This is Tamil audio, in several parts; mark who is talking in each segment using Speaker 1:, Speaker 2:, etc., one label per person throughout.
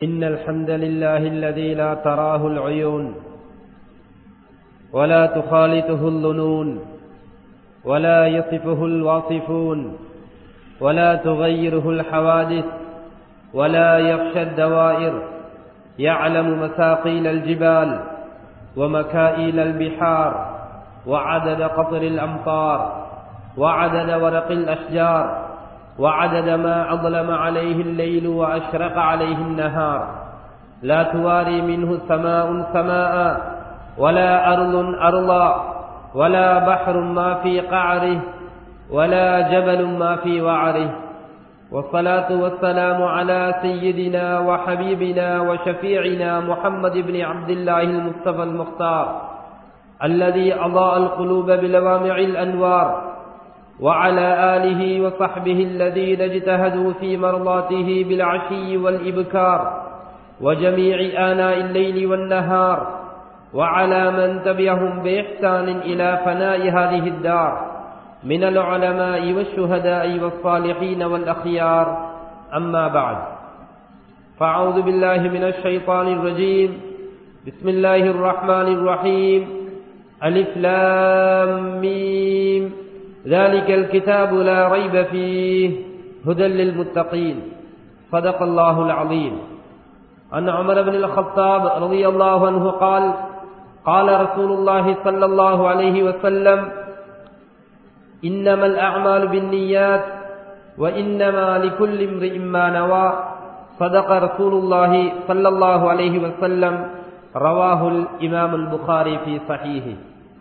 Speaker 1: إن الحمد لله الذي لا تراه العيون ولا تخالطه الظنون ولا يصفه الواصفون ولا تغيره الحوادث ولا يخشى الدوائر يعلم مساقيل الجبال ومكائل البحار وعدد قطر الأمطار وعدد ورق الأشجار وعدد ما أظلم عليه الليل وأشرق عليه النهار لا تواري منه سماء سماء ولا أرض أرضا ولا بحر ما في قعره ولا جبل ما في وعره والصلاة والسلام على سيدنا وحبيبنا وشفيعنا محمد بن عبد الله المصطفى المختار الذي أضاء القلوب بلوامع الأنوار وعلى آله وصحبه الذين اجتهدوا في مرضاته بالعشي والإبكار وجميع آناء الليل والنهار وعلى من تبعهم بإحسان إلى فناء هذه الدار من العلماء والشهداء والصالحين والأخيار أما بعد فأعوذ بالله من الشيطان الرجيم بسم الله الرحمن الرحيم ألف لام ميم ذلك الكتاب لا ريب فيه هدى للمتقين صدق الله العظيم عن عمر بن الخطاب رضي الله عنه قال قال رسول الله صلى الله عليه وسلم إنما الأعمال بالنيات وإنما لكل امرئ ما نوى صدق رسول الله صلى الله عليه وسلم رواه الإمام البخاري في صحيحه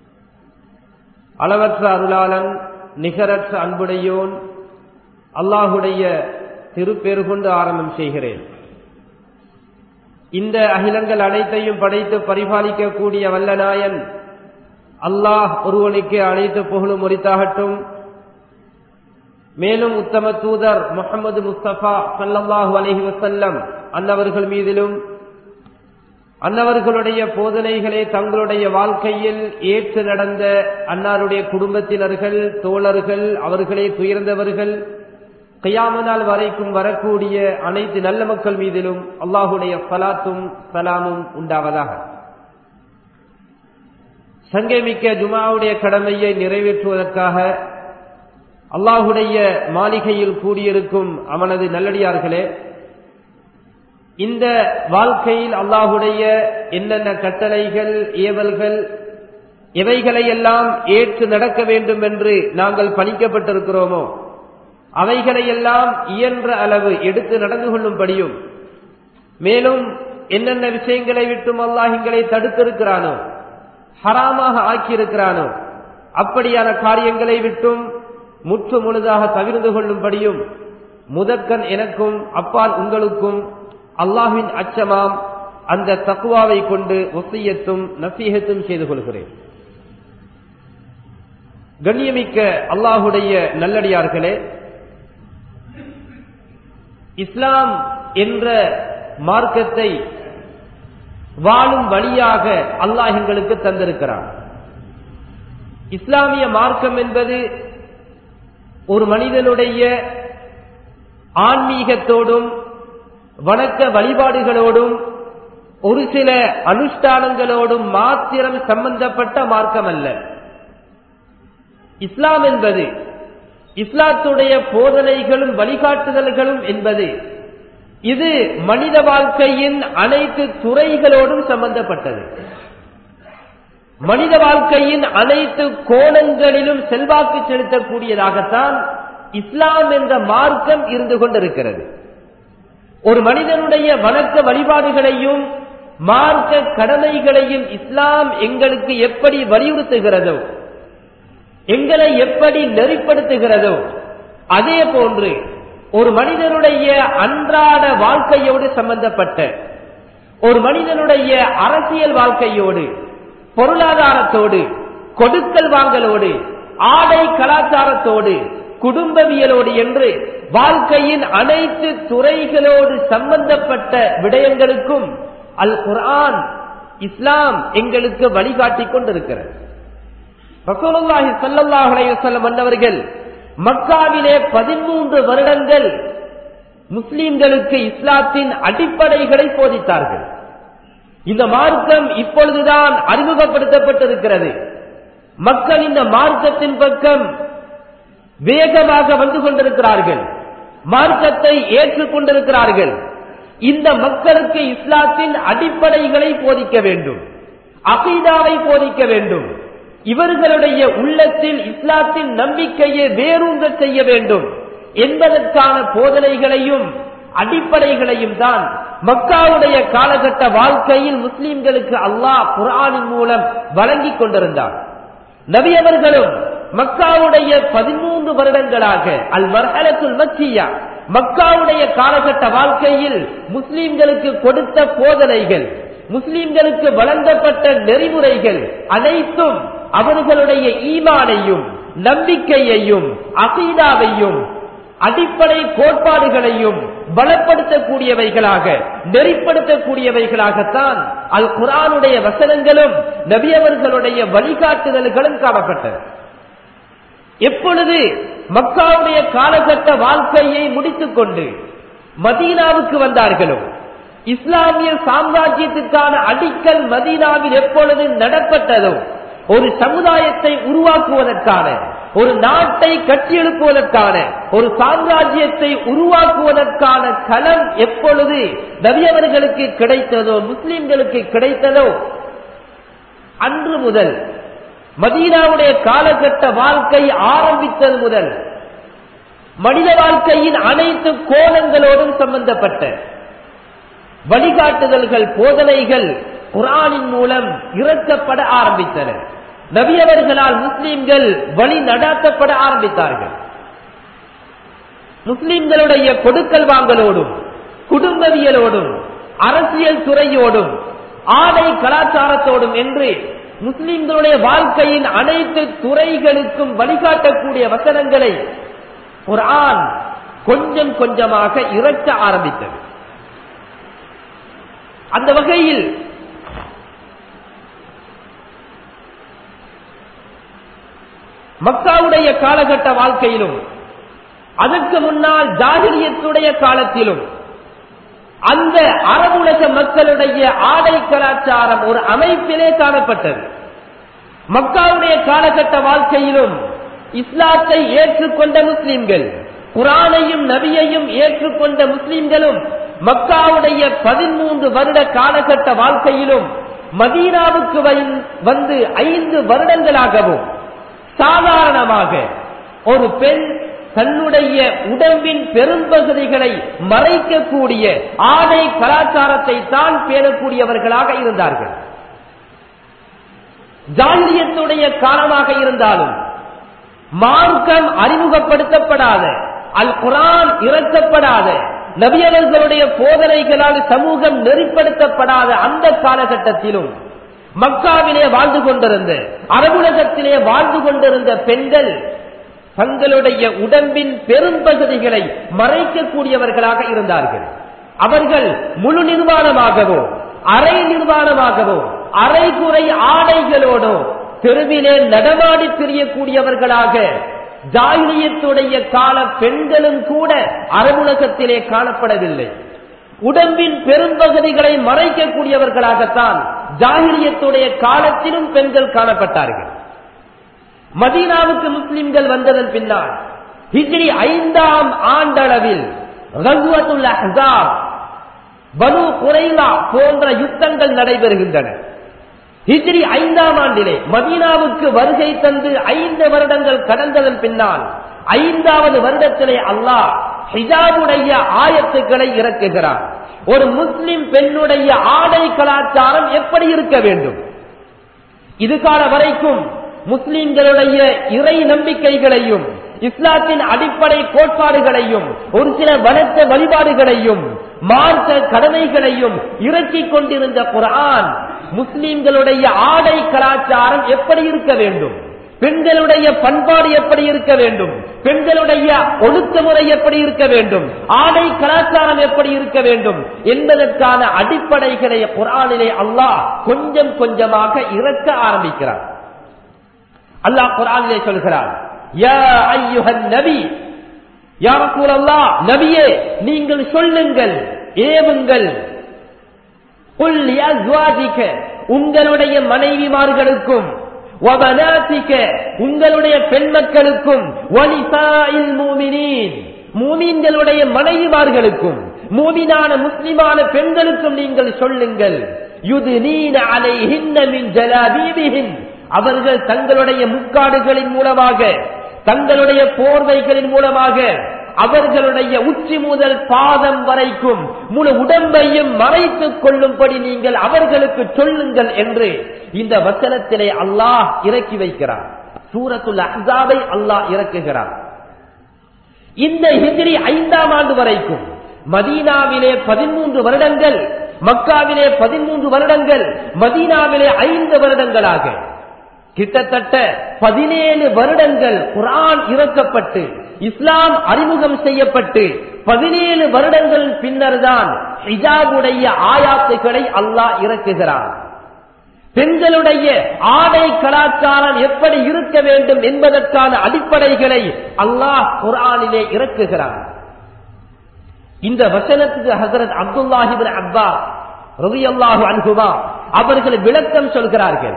Speaker 1: அளவற்ற அருளாளன் நிகரற்ற அன்புடையோன் அல்லாஹுடைய திருப்பேறு கொண்டு ஆரம்பம் செய்கிறேன் இந்த அகிலங்கள் அனைத்தையும் படைத்து பரிபாலிக்கக்கூடிய வல்லநாயன் அல்லாஹ் ஒருவனுக்கு அனைத்து புகழும் உரித்தாகட்டும் மேலும் உத்தம தூதர் முகமது முஸ்தபா சல்லல்லாஹு அலஹி வசல்லம் அன்னவர்கள் மீதிலும் அன்னவர்களுடைய போதனைகளை தங்களுடைய வாழ்க்கையில் ஏற்று நடந்த அன்னாருடைய குடும்பத்தினர்கள் தோழர்கள் அவர்களே துயர்ந்தவர்கள் கையாமனால் வரைக்கும் வரக்கூடிய அனைத்து நல்ல மக்கள் மீதிலும் அல்லாஹுடைய சலாத்தும் சலாமும் உண்டாவதாக சங்கமிக்க ஜுமாவுடைய கடமையை நிறைவேற்றுவதற்காக அல்லாஹுடைய மாளிகையில் கூடியிருக்கும் அவனது நல்லடியார்களே இந்த வாழ்க்கையில் அல்லாஹுடைய என்னென்ன கட்டளைகள் ஏவல்கள் எவைகளை எல்லாம் ஏற்று நடக்க வேண்டும் என்று நாங்கள் பணிக்கப்பட்டிருக்கிறோமோ அவைகளை எல்லாம் இயன்ற அளவு எடுத்து நடந்து கொள்ளும்படியும் மேலும் என்னென்ன விஷயங்களை விட்டும் அல்லாஹிங்களை தடுத்திருக்கிறானோ ஹராமாக ஆக்கியிருக்கிறானோ அப்படியான காரியங்களை விட்டும் முற்று முழுதாக தவிர்ந்து கொள்ளும்படியும் முதற்கண் எனக்கும் அப்பால் உங்களுக்கும் அல்லாஹின் அச்சமாம் அந்த தக்குவாவை கொண்டு ஒசியத்தும் நசீகத்தும் செய்து கொள்கிறேன் கண்ணியமிக்க அல்லாஹுடைய நல்லடியார்களே இஸ்லாம் என்ற மார்க்கத்தை வாழும் வழியாக அல்லாஹ் எங்களுக்கு தந்திருக்கிறான் இஸ்லாமிய மார்க்கம் என்பது ஒரு மனிதனுடைய ஆன்மீகத்தோடும் வணக்க வழிபாடுகளோடும் ஒரு சில அனுஷ்டானங்களோடும் மாத்திரம் சம்பந்தப்பட்ட மார்க்கம் அல்ல இஸ்லாம் என்பது இஸ்லாத்துடைய போதனைகளும் வழிகாட்டுதல்களும் என்பது இது மனித வாழ்க்கையின் அனைத்து துறைகளோடும் சம்பந்தப்பட்டது மனித வாழ்க்கையின் அனைத்து கோணங்களிலும் செல்வாக்கு செலுத்தக்கூடியதாகத்தான் இஸ்லாம் என்ற மார்க்கம் இருந்து கொண்டிருக்கிறது ஒரு மனிதனுடைய வணக்க வழிபாடுகளையும் மார்க்க கடமைகளையும் இஸ்லாம் எங்களுக்கு எப்படி வலியுறுத்துகிறதோ எங்களை எப்படி நெறிப்படுத்துகிறதோ அதே போன்று ஒரு மனிதனுடைய அன்றாட வாழ்க்கையோடு சம்பந்தப்பட்ட ஒரு மனிதனுடைய அரசியல் வாழ்க்கையோடு பொருளாதாரத்தோடு கொடுக்கல் வாங்கலோடு ஆடை கலாச்சாரத்தோடு குடும்பவியலோடு என்று வாழ்க்கையின் அனைத்து துறைகளோடு சம்பந்தப்பட்ட விடயங்களுக்கும் அல் குர்ஆன் இஸ்லாம் எங்களுக்கு வழிகாட்டிக் கொண்டிருக்கிறது ரசூலுல்லாஹி ஸல்லல்லாஹு அலைஹி வஸல்லம் வந்தவர்கள் மக்காவிலே பதிமூன்று வருடங்கள் முஸ்லிம்களுக்கு இஸ்லாத்தின் அடிப்படைகளை போதித்தார்கள் இந்த மார்க்கம் இப்பொழுதுதான் அறிமுகப்படுத்தப்பட்டிருக்கிறது மக்கள் இந்த மார்க்கத்தின் பக்கம் வேகமாக வந்து கொண்டிருக்கிறார்கள் மார்க்கத்தை ஏற்றுக் கொண்டிருக்கிறார்கள் இந்த மக்களுக்கு இஸ்லாத்தின் அடிப்படைகளை போதிக்க வேண்டும் அகீதாவை போதிக்க வேண்டும் இவர்களுடைய உள்ளத்தில் இஸ்லாத்தின் நம்பிக்கையை வேரூங்க செய்ய வேண்டும் என்பதற்கான போதனைகளையும் அடிப்படைகளையும் தான் மக்காவுடைய காலகட்ட வாழ்க்கையில் முஸ்லிம்களுக்கு அல்லாஹ் குரானின் மூலம் வழங்கிக் கொண்டிருந்தார் நபியவர்களும் மக்காவுடைய பதிமூன்று வருடங்களாக அல் மர்ஹலத்துல் மக்கியா மக்காவுடைய காலகட்ட வாழ்க்கையில் முஸ்லிம்களுக்கு கொடுத்த போதனைகள் முஸ்லிம்களுக்கு வழங்கப்பட்ட நெறிமுறைகள் அனைத்தும் அவர்களுடைய ஈமானையும் நம்பிக்கையையும் அகீதாவையும் அடிப்படை கோட்பாடுகளையும் பலப்படுத்தக்கூடியவைகளாக நெறிப்படுத்தக்கூடியவைகளாகத்தான் அல் குரானுடைய வசனங்களும் நபியவர்களுடைய வழிகாட்டுதல்களும் காணப்பட்டது எப்பொழுது மக்காவுடைய காலகட்ட வாழ்க்கையை முடித்துக் கொண்டு மதீனாவுக்கு வந்தார்களோ இஸ்லாமிய சாம்ராஜ்யத்துக்கான அடிக்கல் மதீனாவில் எப்பொழுது நடப்பட்டதோ ஒரு சமுதாயத்தை உருவாக்குவதற்கான ஒரு நாட்டை கட்டியெழுப்புவதற்கான ஒரு சாம்ராஜ்யத்தை உருவாக்குவதற்கான களம் எப்பொழுது நவியவர்களுக்கு கிடைத்ததோ முஸ்லிம்களுக்கு கிடைத்ததோ அன்று முதல் மதீனாவுடைய காலகட்ட வாழ்க்கை ஆரம்பித்தது முதல் மனித வாழ்க்கையின் அனைத்து கோணங்களோடும் சம்பந்தப்பட்ட வழிகாட்டுதல்கள் போதனைகள் குரானின் மூலம் இறக்கப்பட ஆரம்பித்தன நபியவர்களால் முஸ்லிம்கள் வழி நடாத்தப்பட ஆரம்பித்தார்கள் முஸ்லிம்களுடைய கொடுக்கல் வாங்கலோடும் குடும்பவியலோடும் அரசியல் துறையோடும் ஆடை கலாச்சாரத்தோடும் என்று முஸ்லிம்களுடைய வாழ்க்கையின் அனைத்து துறைகளுக்கும் வழிகாட்டக்கூடிய வசனங்களை ஒரு ஆண் கொஞ்சம் கொஞ்சமாக இறக்க ஆரம்பித்தது அந்த வகையில் மக்காவுடைய காலகட்ட வாழ்க்கையிலும் அதற்கு முன்னால் ஜாகிரியத்துடைய காலத்திலும் அந்த அரபுலக மக்களுடைய ஆடை கலாச்சாரம் ஒரு அமைப்பிலே காணப்பட்டது மக்காவுடைய காலகட்ட வாழ்க்கையிலும் இஸ்லாத்தை ஏற்றுக்கொண்ட முஸ்லிம்கள் குரானையும் நபியையும் ஏற்றுக்கொண்ட முஸ்லிம்களும் மக்காவுடைய பதிமூன்று வருட காலகட்ட வாழ்க்கையிலும் மதீனாவுக்கு வந்து ஐந்து வருடங்களாகவும் சாதாரணமாக ஒரு பெண் தன்னுடைய உடம்பின் பெரும்பகுதிகளை மறைக்கக்கூடிய ஆடை கலாச்சாரத்தை தான் பேணக்கூடியவர்களாக இருந்தார்கள் ஜாலியத்துடைய காலமாக இருந்தாலும் மார்க்கம் அறிமுகப்படுத்தப்படாத அல் குரான் இறக்கப்படாத நபியவர்களுடைய போதனைகளால் சமூகம் நெறிப்படுத்தப்படாத அந்த காலகட்டத்திலும் மக்காவிலே வாழ்ந்து கொண்டிருந்த அரபுலகத்திலே வாழ்ந்து கொண்டிருந்த பெண்கள் தங்களுடைய உடம்பின் பெரும்பகுதிகளை மறைக்கக்கூடியவர்களாக இருந்தார்கள் அவர்கள் முழு நிர்வாணமாகவோ அரை நிர்வாணமாகவோ அரைகுறை ஆடைகளோடோ தெருவிலே நடமாடி திரியக்கூடியவர்களாக ஜாயிலியத்துடைய கால பெண்களும் கூட அரபுலகத்திலே காணப்படவில்லை உடம்பின் பெரும்பகுதிகளை மறைக்கக்கூடியவர்களாகத்தான் ஜாகிரியத்துடைய காலத்திலும் பெண்கள் காணப்பட்டார்கள் மதீனாவுக்கு முஸ்லிம்கள் வந்ததன் பின்னால் ஹிஜ்ரி ஐந்தாம் ஆண்டளவில் பனு குறைலா போன்ற யுத்தங்கள் நடைபெறுகின்றன ஹிஜ்ரி ஐந்தாம் ஆண்டிலே மதீனாவுக்கு வருகை தந்து ஐந்து வருடங்கள் கடந்ததன் பின்னால் ஐந்தாவது வருடத்திலே அல்லாஹ் ஹிஜாபுடைய ஆயத்துக்களை இறக்குகிறார் ஒரு முஸ்லிம் பெண்ணுடைய ஆடை கலாச்சாரம் எப்படி இருக்க வேண்டும் இது கால வரைக்கும் முஸ்லிம்களுடைய இறை நம்பிக்கைகளையும் இஸ்லாத்தின் அடிப்படை கோட்பாடுகளையும் ஒரு சில வளர்த்த வழிபாடுகளையும் மார்க்க கடமைகளையும் இறக்கிக் கொண்டிருந்த குரான் முஸ்லிம்களுடைய ஆடை கலாச்சாரம் எப்படி இருக்க வேண்டும் பெண்களுடைய பண்பாடு எப்படி இருக்க வேண்டும் பெண்களுடைய ஒழுக்க முறை எப்படி இருக்க வேண்டும் ஆடை கலாச்சாரம் எப்படி இருக்க வேண்டும் என்பதற்கான அடிப்படைகளை குரானிலே அல்லாஹ் கொஞ்சம் கொஞ்சமாக இறக்க ஆரம்பிக்கிறார் அல்லாஹ் குரானிலே சொல்கிறார் யா ஐயுகன் நபி யார கூறல்லா நபியே நீங்கள் சொல்லுங்கள் ஏவுங்கள் قل لأزواجك உங்களுடைய மனைவிமார்களுக்கும் وبناتك உங்களுடைய பெண் மக்களுக்கும் وَنِسَاءِ الْمُؤْمِنِينَ மூமின்களுடைய மனைவிமார்களுக்கும் மூமினான முஸ்லிமான பெண்களுக்கும் நீங்கள் சொல்லுங்கள் யுதுனீன அலைஹின்ன மின் ஜலாபீபிஹின் அவர்கள் தங்களுடைய முக்காடுகளின் மூலமாக தங்களுடைய போர்வைகளின் மூலமாக அவர்களுடைய உச்சி முதல் பாதம் வரைக்கும் முழு உடம்பையும் மறைத்துக் கொள்ளும்படி நீங்கள் அவர்களுக்கு சொல்லுங்கள் என்று இந்த வசனத்திலே அல்லாஹ் இறக்கி வைக்கிறார் சூரத்துல் அஹ்ஸாபை அல்லாஹ் இறக்குகிறார் இந்த ஹிஜ்ரி ஐந்தாம் ஆண்டு வரைக்கும் மதீனாவிலே பதிமூன்று வருடங்கள் மக்காவிலே பதிமூன்று வருடங்கள் மதீனாவிலே ஐந்து வருடங்களாக கிட்டத்தட்ட பதினேழு வருடங்கள் குரான் இறக்கப்பட்டு இஸ்லாம் அறிமுகம் செய்யப்பட்டு பதினேழு வருடங்கள் பின்னர் தான் ஹிஜாபுடைய ஆயாத்துக்களை அல்லாஹ் இறக்குகிறார் பெண்களுடைய ஆடை கலாச்சாரம் எப்படி இருக்க வேண்டும் என்பதற்கான அடிப்படைகளை அல்லாஹ் குரானிலே இறக்குகிறார் இந்த வசனத்துக்கு ஹசரத் அப்துல்லாஹிபின் அப்பா ரவி அல்லாஹு அன்குமா அவர்கள் விளக்கம் சொல்கிறார்கள்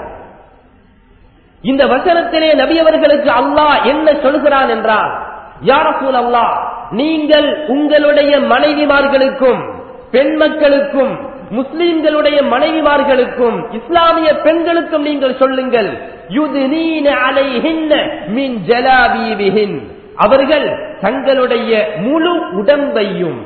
Speaker 1: இந்த வசனத்திலே நபி அவர்களுக்கு அல்லாஹ் என்ன சொல்கிறான் என்றால் யாரசூல் அல்லாஹ் நீங்கள் உங்களுடைய மனைவிமார்களுக்கும் பெண் மக்களுக்கும் முஸ்லிம்களுடைய மனைவிமார்களுக்கும் இஸ்லாமிய பெண்களுக்கும் நீங்கள் சொல்லுங்கள் யுதுனீன அலைஹின்ன மின் ஜலாபீபிஹின் அவர்கள் தங்களுடைய முழு உடம்பையும்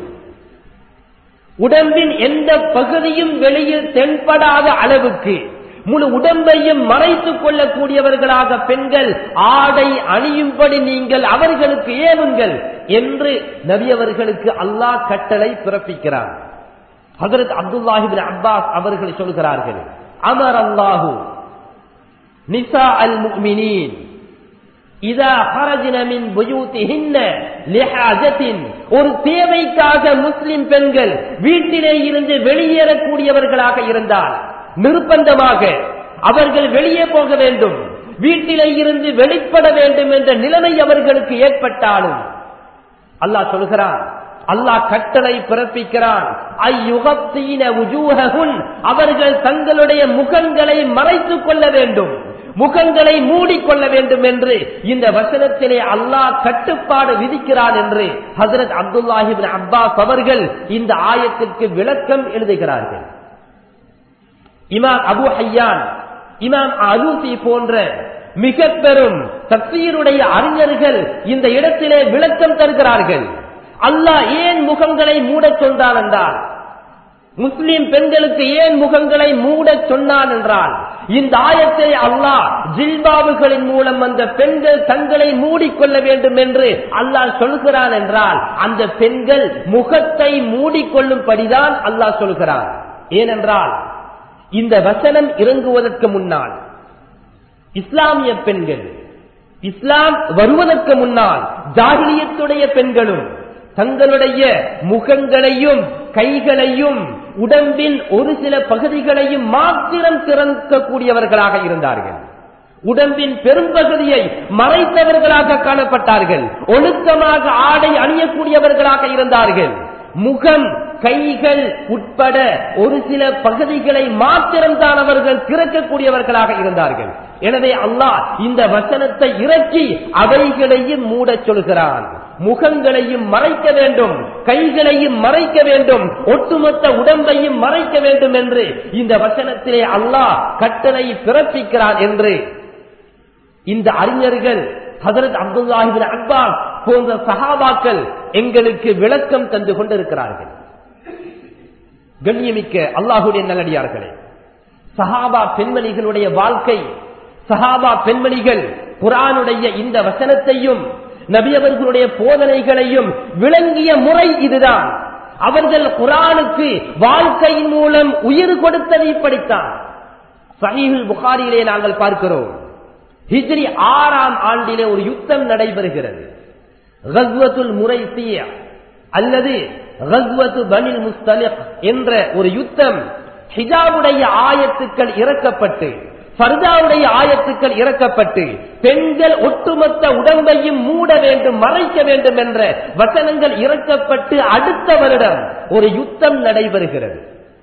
Speaker 1: உடம்பின் எந்த பகுதியும் வெளியில் தென்படாத அளவுக்கு முழு உடம்பையும் மறைத்துக் கொள்ளக்கூடியவர்களாக பெண்கள் ஆடை அணியும்படி நீங்கள் அவர்களுக்கு ஏவுங்கள் என்று நபி அவர்களுக்கு அல்லாஹ் கட்டளை பிறப்பிக்கிறார் ஹசரத் அப்துல்லாஹிபின் அப்பாஸ் அவர்கள் சொல்கிறார்கள் அமர் அல்லாஹு நிசா அல் முக்மினின் இதா ஹரஜின மின் புயூத்திஹின்ன லிஹாஜத்தின் ஒரு தேவைக்காக முஸ்லிம் பெண்கள் வீட்டிலே இருந்து வெளியேறக்கூடியவர்களாக இருந்தால் நிர்பந்தமாக அவர்கள் வெளியே போக வேண்டும் வீட்டிலே இருந்து வெளிப்பட வேண்டும் என்ற நிலைமை அவர்களுக்கு ஏற்பட்டாலும் அல்லாஹ் சொல்கிறான் அல்லாஹ் கட்டளை பிறப்பிக்கிறான் ஐயுகத்தீன உஜூஹகுன் அவர்கள் தங்களுடைய முகங்களை மறைத்துக் கொள்ள வேண்டும் முகங்களை மூடிக்கொள்ள வேண்டும் என்று இந்த வசனத்திலே அல்லாஹ் கட்டுப்பாடு விதிக்கிறான் என்று ஹசரத் அப்துல்லாஹிபின் அப்பாஸ் அவர்கள் இந்த ஆயத்திற்கு விளக்கம் எழுதுகிறார்கள் இமாம் அபு ஹையான் இமாம் அலூசி போன்ற மிக பெரும் தப்சீருடைய அறிஞர்கள் இந்த இடத்திலே விளக்கம் தருகிறார்கள் அல்லாஹ் ஏன் முகங்களை மூடச் சொன்னான் என்றால் முஸ்லிம் பெண்களுக்கு ஏன் முகங்களை மூடச் சொன்னான் என்றால் இந்த ஆயத்தை அல்லாஹ் ஜில்பாபுகளின் மூலம் அந்த பெண்கள் தங்களை மூடிக்கொள்ள வேண்டும் என்று அல்லாஹ் சொல்கிறான் என்றால் அந்த பெண்கள் முகத்தை மூடிக்கொள்ளும்படிதான் அல்லாஹ் சொல்கிறான் ஏனென்றால் இந்த வசனம் இறங்குவதற்கு முன்னால் இஸ்லாமிய பெண்கள் இஸ்லாம் வருவதற்கு முன்னால் ஜாகிலியத்துடைய பெண்களும் தங்களுடைய முகங்களையும் கைகளையும் உடம்பின் ஒரு சில பகுதிகளையும் மாத்திரம் திறக்கக்கூடியவர்களாக இருந்தார்கள் உடம்பின் பெரும்பகுதியை மறைத்தவர்களாக காணப்பட்டார்கள் ஒழுக்கமாக ஆடை அணியக்கூடியவர்களாக இருந்தார்கள் முகம் கைகள் உட்பட ஒரு சில பகுதிகளை மாத்திரம்தான் அவர்கள் திறக்கக்கூடியவர்களாக இருந்தார்கள் எனவே அல்லாஹ் இந்த வசனத்தை இறக்கி அவைகளையும் மூடச் சொல்கிறான் முகங்களையும் மறைக்க வேண்டும் கைகளையும் மறைக்க வேண்டும் ஒட்டுமொத்த உடம்பையும் மறைக்க வேண்டும் என்று இந்த வசனத்திலே அல்லாஹ் கட்டளை பிறப்பிக்கிறான் என்று இந்த அறிஞர்கள் ஹசரத் அப்துல்லாஹிபின் அக்பாஸ் போன்ற சஹாபாக்கள் எங்களுக்கு விளக்கம் தந்து கொண்டிருக்கிறார்கள் கண்ணியமிக்க அல்லாஹுடைய நல்லடியார்களே சஹாபா பெண்மணிகளுடைய வாழ்க்கை சஹாபா பெண்மணிகள் குரானுடைய இந்த வசனத்தையும் நபியவர்களுடைய போதனைகளையும் விளங்கிய முறை இதுதான் அவர்கள் குரானுக்கு வாழ்க்கையின் மூலம் உயிர் கொடுத்ததை இப்படித்தான் சஹீஹுல் புகாரியிலே நாங்கள் பார்க்கிறோம் ஹிஜ்ரி ஆறாம் ஆண்டிலே ஒரு யுத்தம் நடைபெறுகிறது ரஸ்வத்துல் முறைசிய அல்லது ரஸ்வத்து பனில் முஸ்தலிக் என்ற ஒரு யுத்தம் ஹிஜாபுடைய ஆயத்துக்கள் இறக்கப்பட்டு பர்தாவுடைய ஆயத்துக்கள் இறக்கப்பட்டு பெண்கள் ஒட்டுமொத்த உடம்பையும் மூட வேண்டும் மறைக்க வேண்டும் என்ற வசனங்கள் இறக்கப்பட்டு அடுத்த வருடம் ஒரு யுத்தம் நடைபெறுகிறது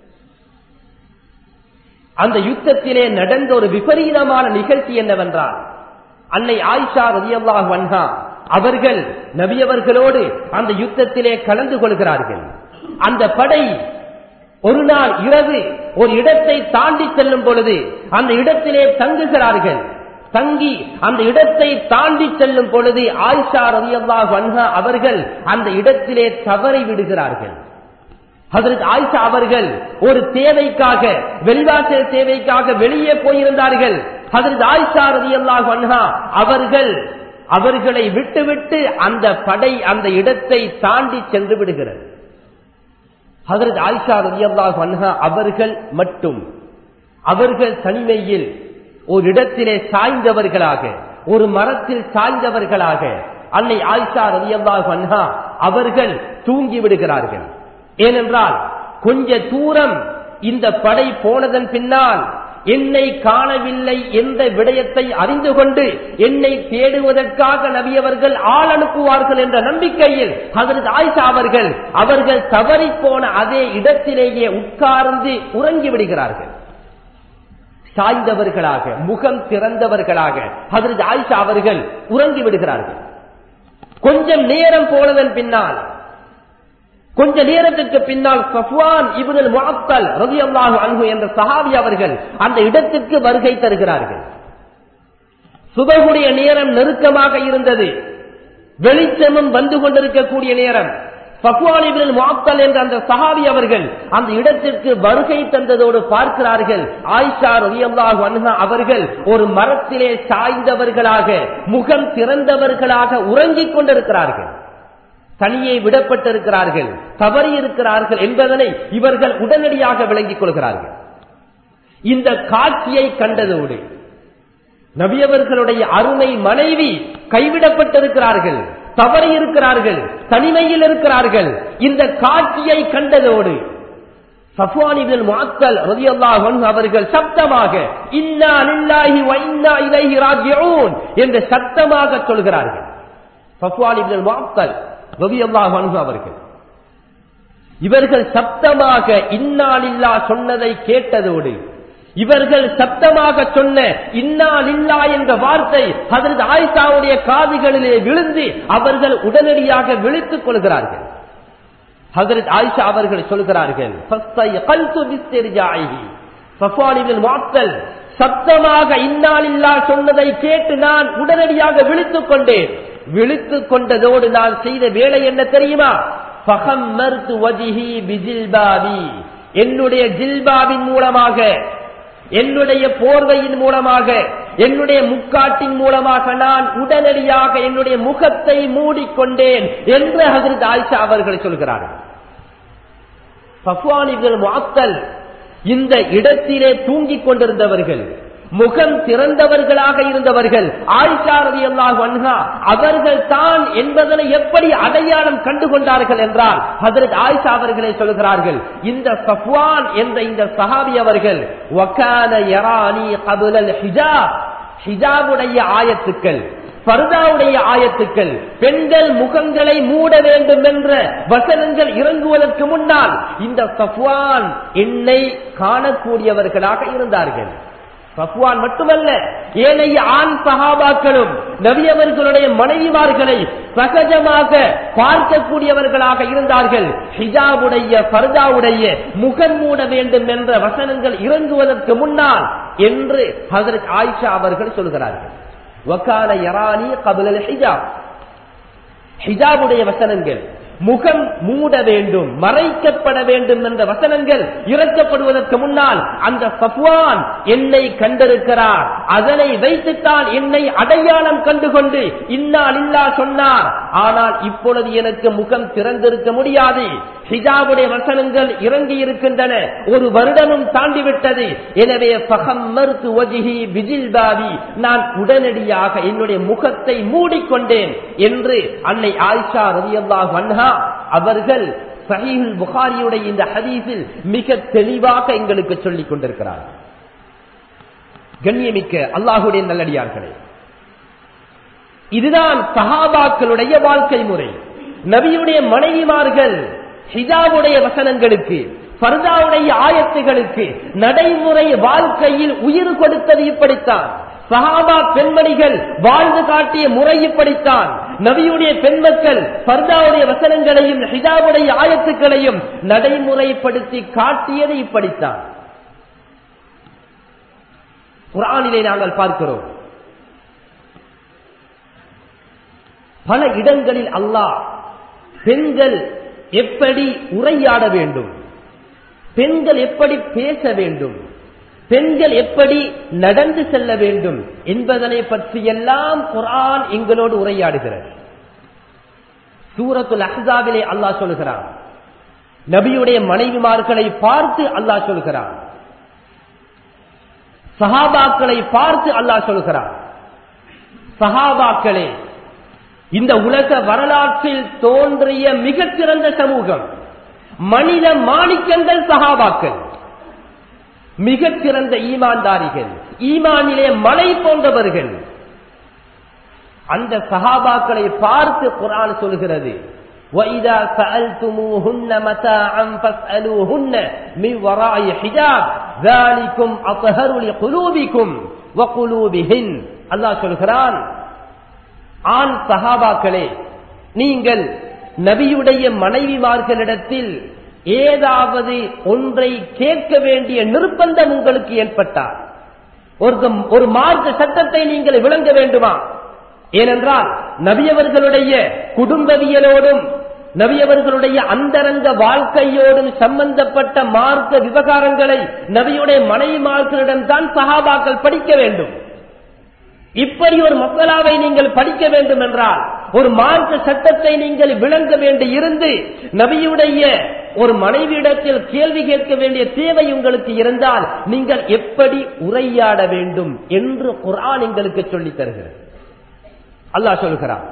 Speaker 1: அந்த யுத்தத்திலே நடந்த ஒரு விபரீதமான நிகழ்ச்சி என்னவென்றால் அன்னை ஆயிஷா ரதியல்லாஹ் வன்ஹா அவர்கள் நபியவர்களோடு அந்த யுத்தத்திலே கலந்து கொள்கிறார்கள் அந்த படை ஒரு நாள் இரவு ஒரு இடத்தை தாண்டி செல்லும் பொழுது அந்த இடத்திலே தங்குகிறார்கள் தங்கி அந்த இடத்தை தாண்டி செல்லும் பொழுது ஆயிஷா ரதியல்லாஹ் வன்ஹா அவர்கள் அந்த இடத்திலே தவறி விடுகிறார்கள் ஹசரத் ஆயிஷா அவர்கள் ஒரு தேவைக்காக வெளிவாசல் தேவைக்காக வெளியே போயிருந்தார்கள் ஹசரத் ஆயிஷா ரதியல்லாஹு அன்ஹா அவர்கள் அவர்களை விட்டுவிட்டு அந்த படை அந்த இடத்தை தாண்டி சென்று விடுகிறது ஹசரத் ஆயிஷா ரதியல்லாஹு அன்ஹா அவர்கள் மட்டும் அவர்கள் தனிமையில் ஒரு இடத்திலே சாய்ந்தவர்களாக ஒரு மரத்தில் சாய்ந்தவர்களாக அன்னை ஆயிஷா ரதியல்லாஹு அன்ஹா அவர்கள் தூங்கி விடுகிறார்கள் ஏனென்றால் கொஞ்ச தூரம் இந்த படை போனதன் பின்னால் என்னை காணவில்லை எந்த விடயத்தை அறிந்து கொண்டு என்னை தேடுவதற்காக நபியவர்கள் ஆள் அனுப்புவார்கள் என்ற நம்பிக்கையில் ஹசரத் ஆயிஷா அவர்கள் அவர்கள் தவறி போன அதே இடத்திலேயே உட்கார்ந்து உறங்கி விடுகிறார்கள் சாய்ந்தவர்களாக முகம் திறந்தவர்களாக ஹசரத் ஆயிஷா அவர்கள் உறங்கி விடுகிறார்கள் கொஞ்சம் நேரம் போனதன் பின்னால் கொஞ்ச நேரத்திற்கு பின்னால் சஃப்வான் இபுதல் முஅத்தல் ரலியல்லாஹு அன்ஹு என்ற சஹாபி அவர்கள் அந்த இடத்திற்கு வருகை தருகிறார்கள் சுபகுடைய நேரம் நெருக்கமாக இருந்தது வெளிச்சமும் வந்து கொண்டிருக்கக்கூடிய நேரம் சஃப்வான் இப்னுல் முஅத்தல் என்ற அந்த சஹாபி அவர்கள் அந்த இடத்திற்கு வருகை தந்ததோடு பார்க்கிறார்கள் ஆயிஷா ரலியல்லாஹு அன்ஹா அவர்கள் ஒரு மரத்திலே சாய்ந்தவர்களாக முகம் திறந்தவர்களாக உறங்கிக் கொண்டிருக்கிறார்கள் தனியே விடப்பட்டிருக்கிறார்கள் தவறி இருக்கிறார்கள் என்பதனை இவர்கள் உடனடியாக விளங்கிக் கொள்கிறார்கள் இந்த காட்சியை கண்டதோடு நபியவர்களுடைய அருமை மனைவி கைவிடப்பட்டிருக்கிறார்கள் தவறி இருக்கிறார்கள் தனிமையில் இருக்கிறார்கள் இந்த காட்சியை கண்டதோடு சஃப்வானிபின் மாத்தல் ரலியல்லாஹு அன்ஹு அவர்கள் சப்தமாக இன்னா லில்லாஹி வ இன்னா இலைஹி ராஜிஊன் என்று சத்தமாக சொல்கிறார்கள் சஃப்வானிபின் மாத்தல் ரலியல்லாஹு அன்ஹு அவர்கள் இவர்கள் சப்தமாக இன்னாலில்லா சொன்னதை கேட்டதோடு இவர்கள் சப்தமாக சொன்ன இன்னாலில்லா என்ற வார்த்தை ஹதரத் ஆயிஷாவுடைய காதுகளிலே விழுந்து அவர்கள் உடனடியாக விழித்துக் கொள்கிறார்கள் ஹதரத் ஆயிஷா அவர்கள் சொல்கிறார்கள் வார்த்தல் சப்தமாக இன்னாலில்லா சொன்னதை கேட்டு நான் உடனடியாக விழித்துக் கொண்டேன் விழித்துக் கொண்டதோடு நான் செய்த வேலை என்ன தெரியுமா என்னுடைய ஜில்பாவின் மூலமாக என்னுடைய போர்வையின் மூலமாக என்னுடைய முக்காட்டின் மூலமாக நான் உடனடியாக என்னுடைய முகத்தை மூடிக்கொண்டேன் என்று ஹசரத் ஆயிஷா அவர்கள் சொல்கிறார்கள் பஃப்வானிகள் மாத்தல் இந்த இடத்திலே தூங்கிக் கொண்டிருந்தவர்கள் முகம் திறந்தவர்களாக இருந்தவர்கள் ஆயிஷா ரவி அல்லாஹ் வன்ஹா அவர்கள் தான் என்பதனை எப்படி அடையாளம் கண்டு கொண்டார்கள் என்றால் ஹதரத் ஆயிஷா அவர்களை சொல்கிறார்கள் இந்த சஃப்வான் என்ற இந்த சஹாபி அவர்கள் வக்கான யரானி கபுலல் ஹிஜாப் ஹிஜாபுடைய ஆயத்துக்கள் பர்தாவுடைய ஆயத்துக்கள் பெண்கள் முகங்களை மூட வேண்டும் என்ற வசனங்கள் இறங்குவதற்கு முன்னால் இந்த சஃப்வான் என்னை காணக்கூடியவர்களாக இருந்தார்கள் சஃப்வான் மட்டுமல்ல ஏனைய ஆண் சகாபாக்களும் நபியவர்களுடைய மனைவிமார்களை சகஜமாக பார்க்கக்கூடியவர்களாக இருந்தார்கள் ஹிஜாவுடைய பர்தாவுடைய முகம் மூட வேண்டும் என்ற வசனங்கள் இறங்குவதற்கு முன்னால் என்று ஹசரத் ஆயிஷா அவர்கள் சொல்கிறார்கள் வக்கால யரானி கபுலல் ஹிஜாப் ஹிஜாபுடைய வசனங்கள் முகம் மூட வேண்டும் மறைக்கப்பட வேண்டும் என்ற வசனங்கள் இறக்கப்படுவதற்கு முன்னால் அந்த சஃப்வான் என்னை கண்டிருக்கிறார் அதனை வைத்துத்தான் என்னை அடையாளம் கண்டுகொண்டு இன்னால் இல்லா சொன்னார் ஆனால் இப்பொழுது எனக்கு முகம் திறந்திருக்க முடியாது ஹிஜாபுடைய வசனங்கள் இறங்கி இருக்கின்றன ஒரு வருடமும் தாண்டிவிட்டது எனவே நான் உடனடியாக என்னுடைய முகத்தை மூடிக்கொண்டேன் என்று அன்னை ஆயிஷா ரவியல்லாஹ் வன்ஹா அவர்கள் சஹீஹுல் புகாரியுடைய இந்த ஹதீஸில் மிக தெளிவாக எங்களுக்கு சொல்லிக் கொண்டிருக்கிறார் கண்ணியமிக்க அல்லாஹுடைய நல்லடியார்களே இதுதான் சஹாபாக்களுடைய வாழ்க்கை முறை நபியுடைய மனைவிமார்கள் ஹிஜாவுடைய வசனங்களுக்கு ஃபர்தாவுடைய ஆயத்துகளுக்கு நடைமுறை வாழ்க்கையில் உயிர் கொடுத்தது இப்படித்தான் சஹாபா பெண்மணிகள் வாழ்ந்து காட்டிய முறை இப்படித்தான் நபியுடைய பெண்மக்கள் ஃபர்தாவுடைய வசனங்களையும் ஹிஜாவுடைய ஆயத்துக்களையும் நடைமுறைப்படுத்தி காட்டியது இப்படித்தான் குரானிலே நாங்கள் பார்க்கிறோம் பல இடங்களில் அல்லாஹ் பெண்கள் எப்படி உரையாட வேண்டும் பெண்கள் எப்படி பேச வேண்டும் பெண்கள் எப்படி நடந்து செல்ல வேண்டும் என்பதனை பற்றியெல்லாம் குரான் எங்களோடு உரையாடுகிறது சூரத்துல் அஹ்ஸாபிலே அல்லாஹ் சொல்கிறான் நபியுடைய மனைவிமார்களை பார்த்து அல்லாஹ் சொல்கிறான் சஹாபாக்களை பார்த்து அல்லாஹ் சொல்கிறான் சஹாபாக்களே இந்த உலக வரலாற்றில் தோன்றிய மிகச்சிறந்த சமூகம் மனித மாணிக்கங்கள் சகாபாக்கள் மிகச்சிறந்த ஈமான்தாரிகள் ஈமானிலே மலை போன்றவர்கள் அந்த சகாபாக்களை பார்த்து குரான் சொல்கிறது وَإِذَا سَأَلْتُمُوهُنَّ مَتَاعًا فَاسْأَلُوهُنَّ مِنْ وَرَاءِ حِجَابٍ ذَلِكُمْ أَطْهَرُ لِقُلُوبِكُمْ وَقُلُوبِهِنْ அல்லாஹ் சொல்கிறான் ஆண் சகாபாக்களே நீங்கள் நபியுடைய மனைவிமார்களிடத்தில் ஏதாவது ஒன்றை கேட்க வேண்டிய நிர்பந்தம் உங்களுக்கு ஏற்பட்டால் ஒரு ஒரு மார்க்க சட்டத்தை நீங்கள் விளங்க வேண்டுமா ஏனென்றால் நபியவர்களுடைய குடும்பவியலோடும் நபியவர்களுடைய அந்தரங்க வாழ்க்கையோடும் சம்பந்தப்பட்ட மார்க்க விவகாரங்களை நபியுடைய மனைவிமார்களிடம் தான் சகாபாக்கள் படிக்க வேண்டும் இப்படி ஒரு மக்களாவை நீங்கள் படிக்க வேண்டும் என்றால் ஒரு மார்க்க சட்டத்தை நீங்கள் விளங்க வேண்டி இருந்து நபியுடைய ஒரு மனைவியிடத்தில் கேள்வி கேட்க வேண்டிய தேவை உங்களுக்கு இருந்தால் நீங்கள் எப்படி உரையாட வேண்டும் என்று குரான் எங்களுக்கு சொல்லித் தருகிறது அல்லாஹ் சொல்கிறான்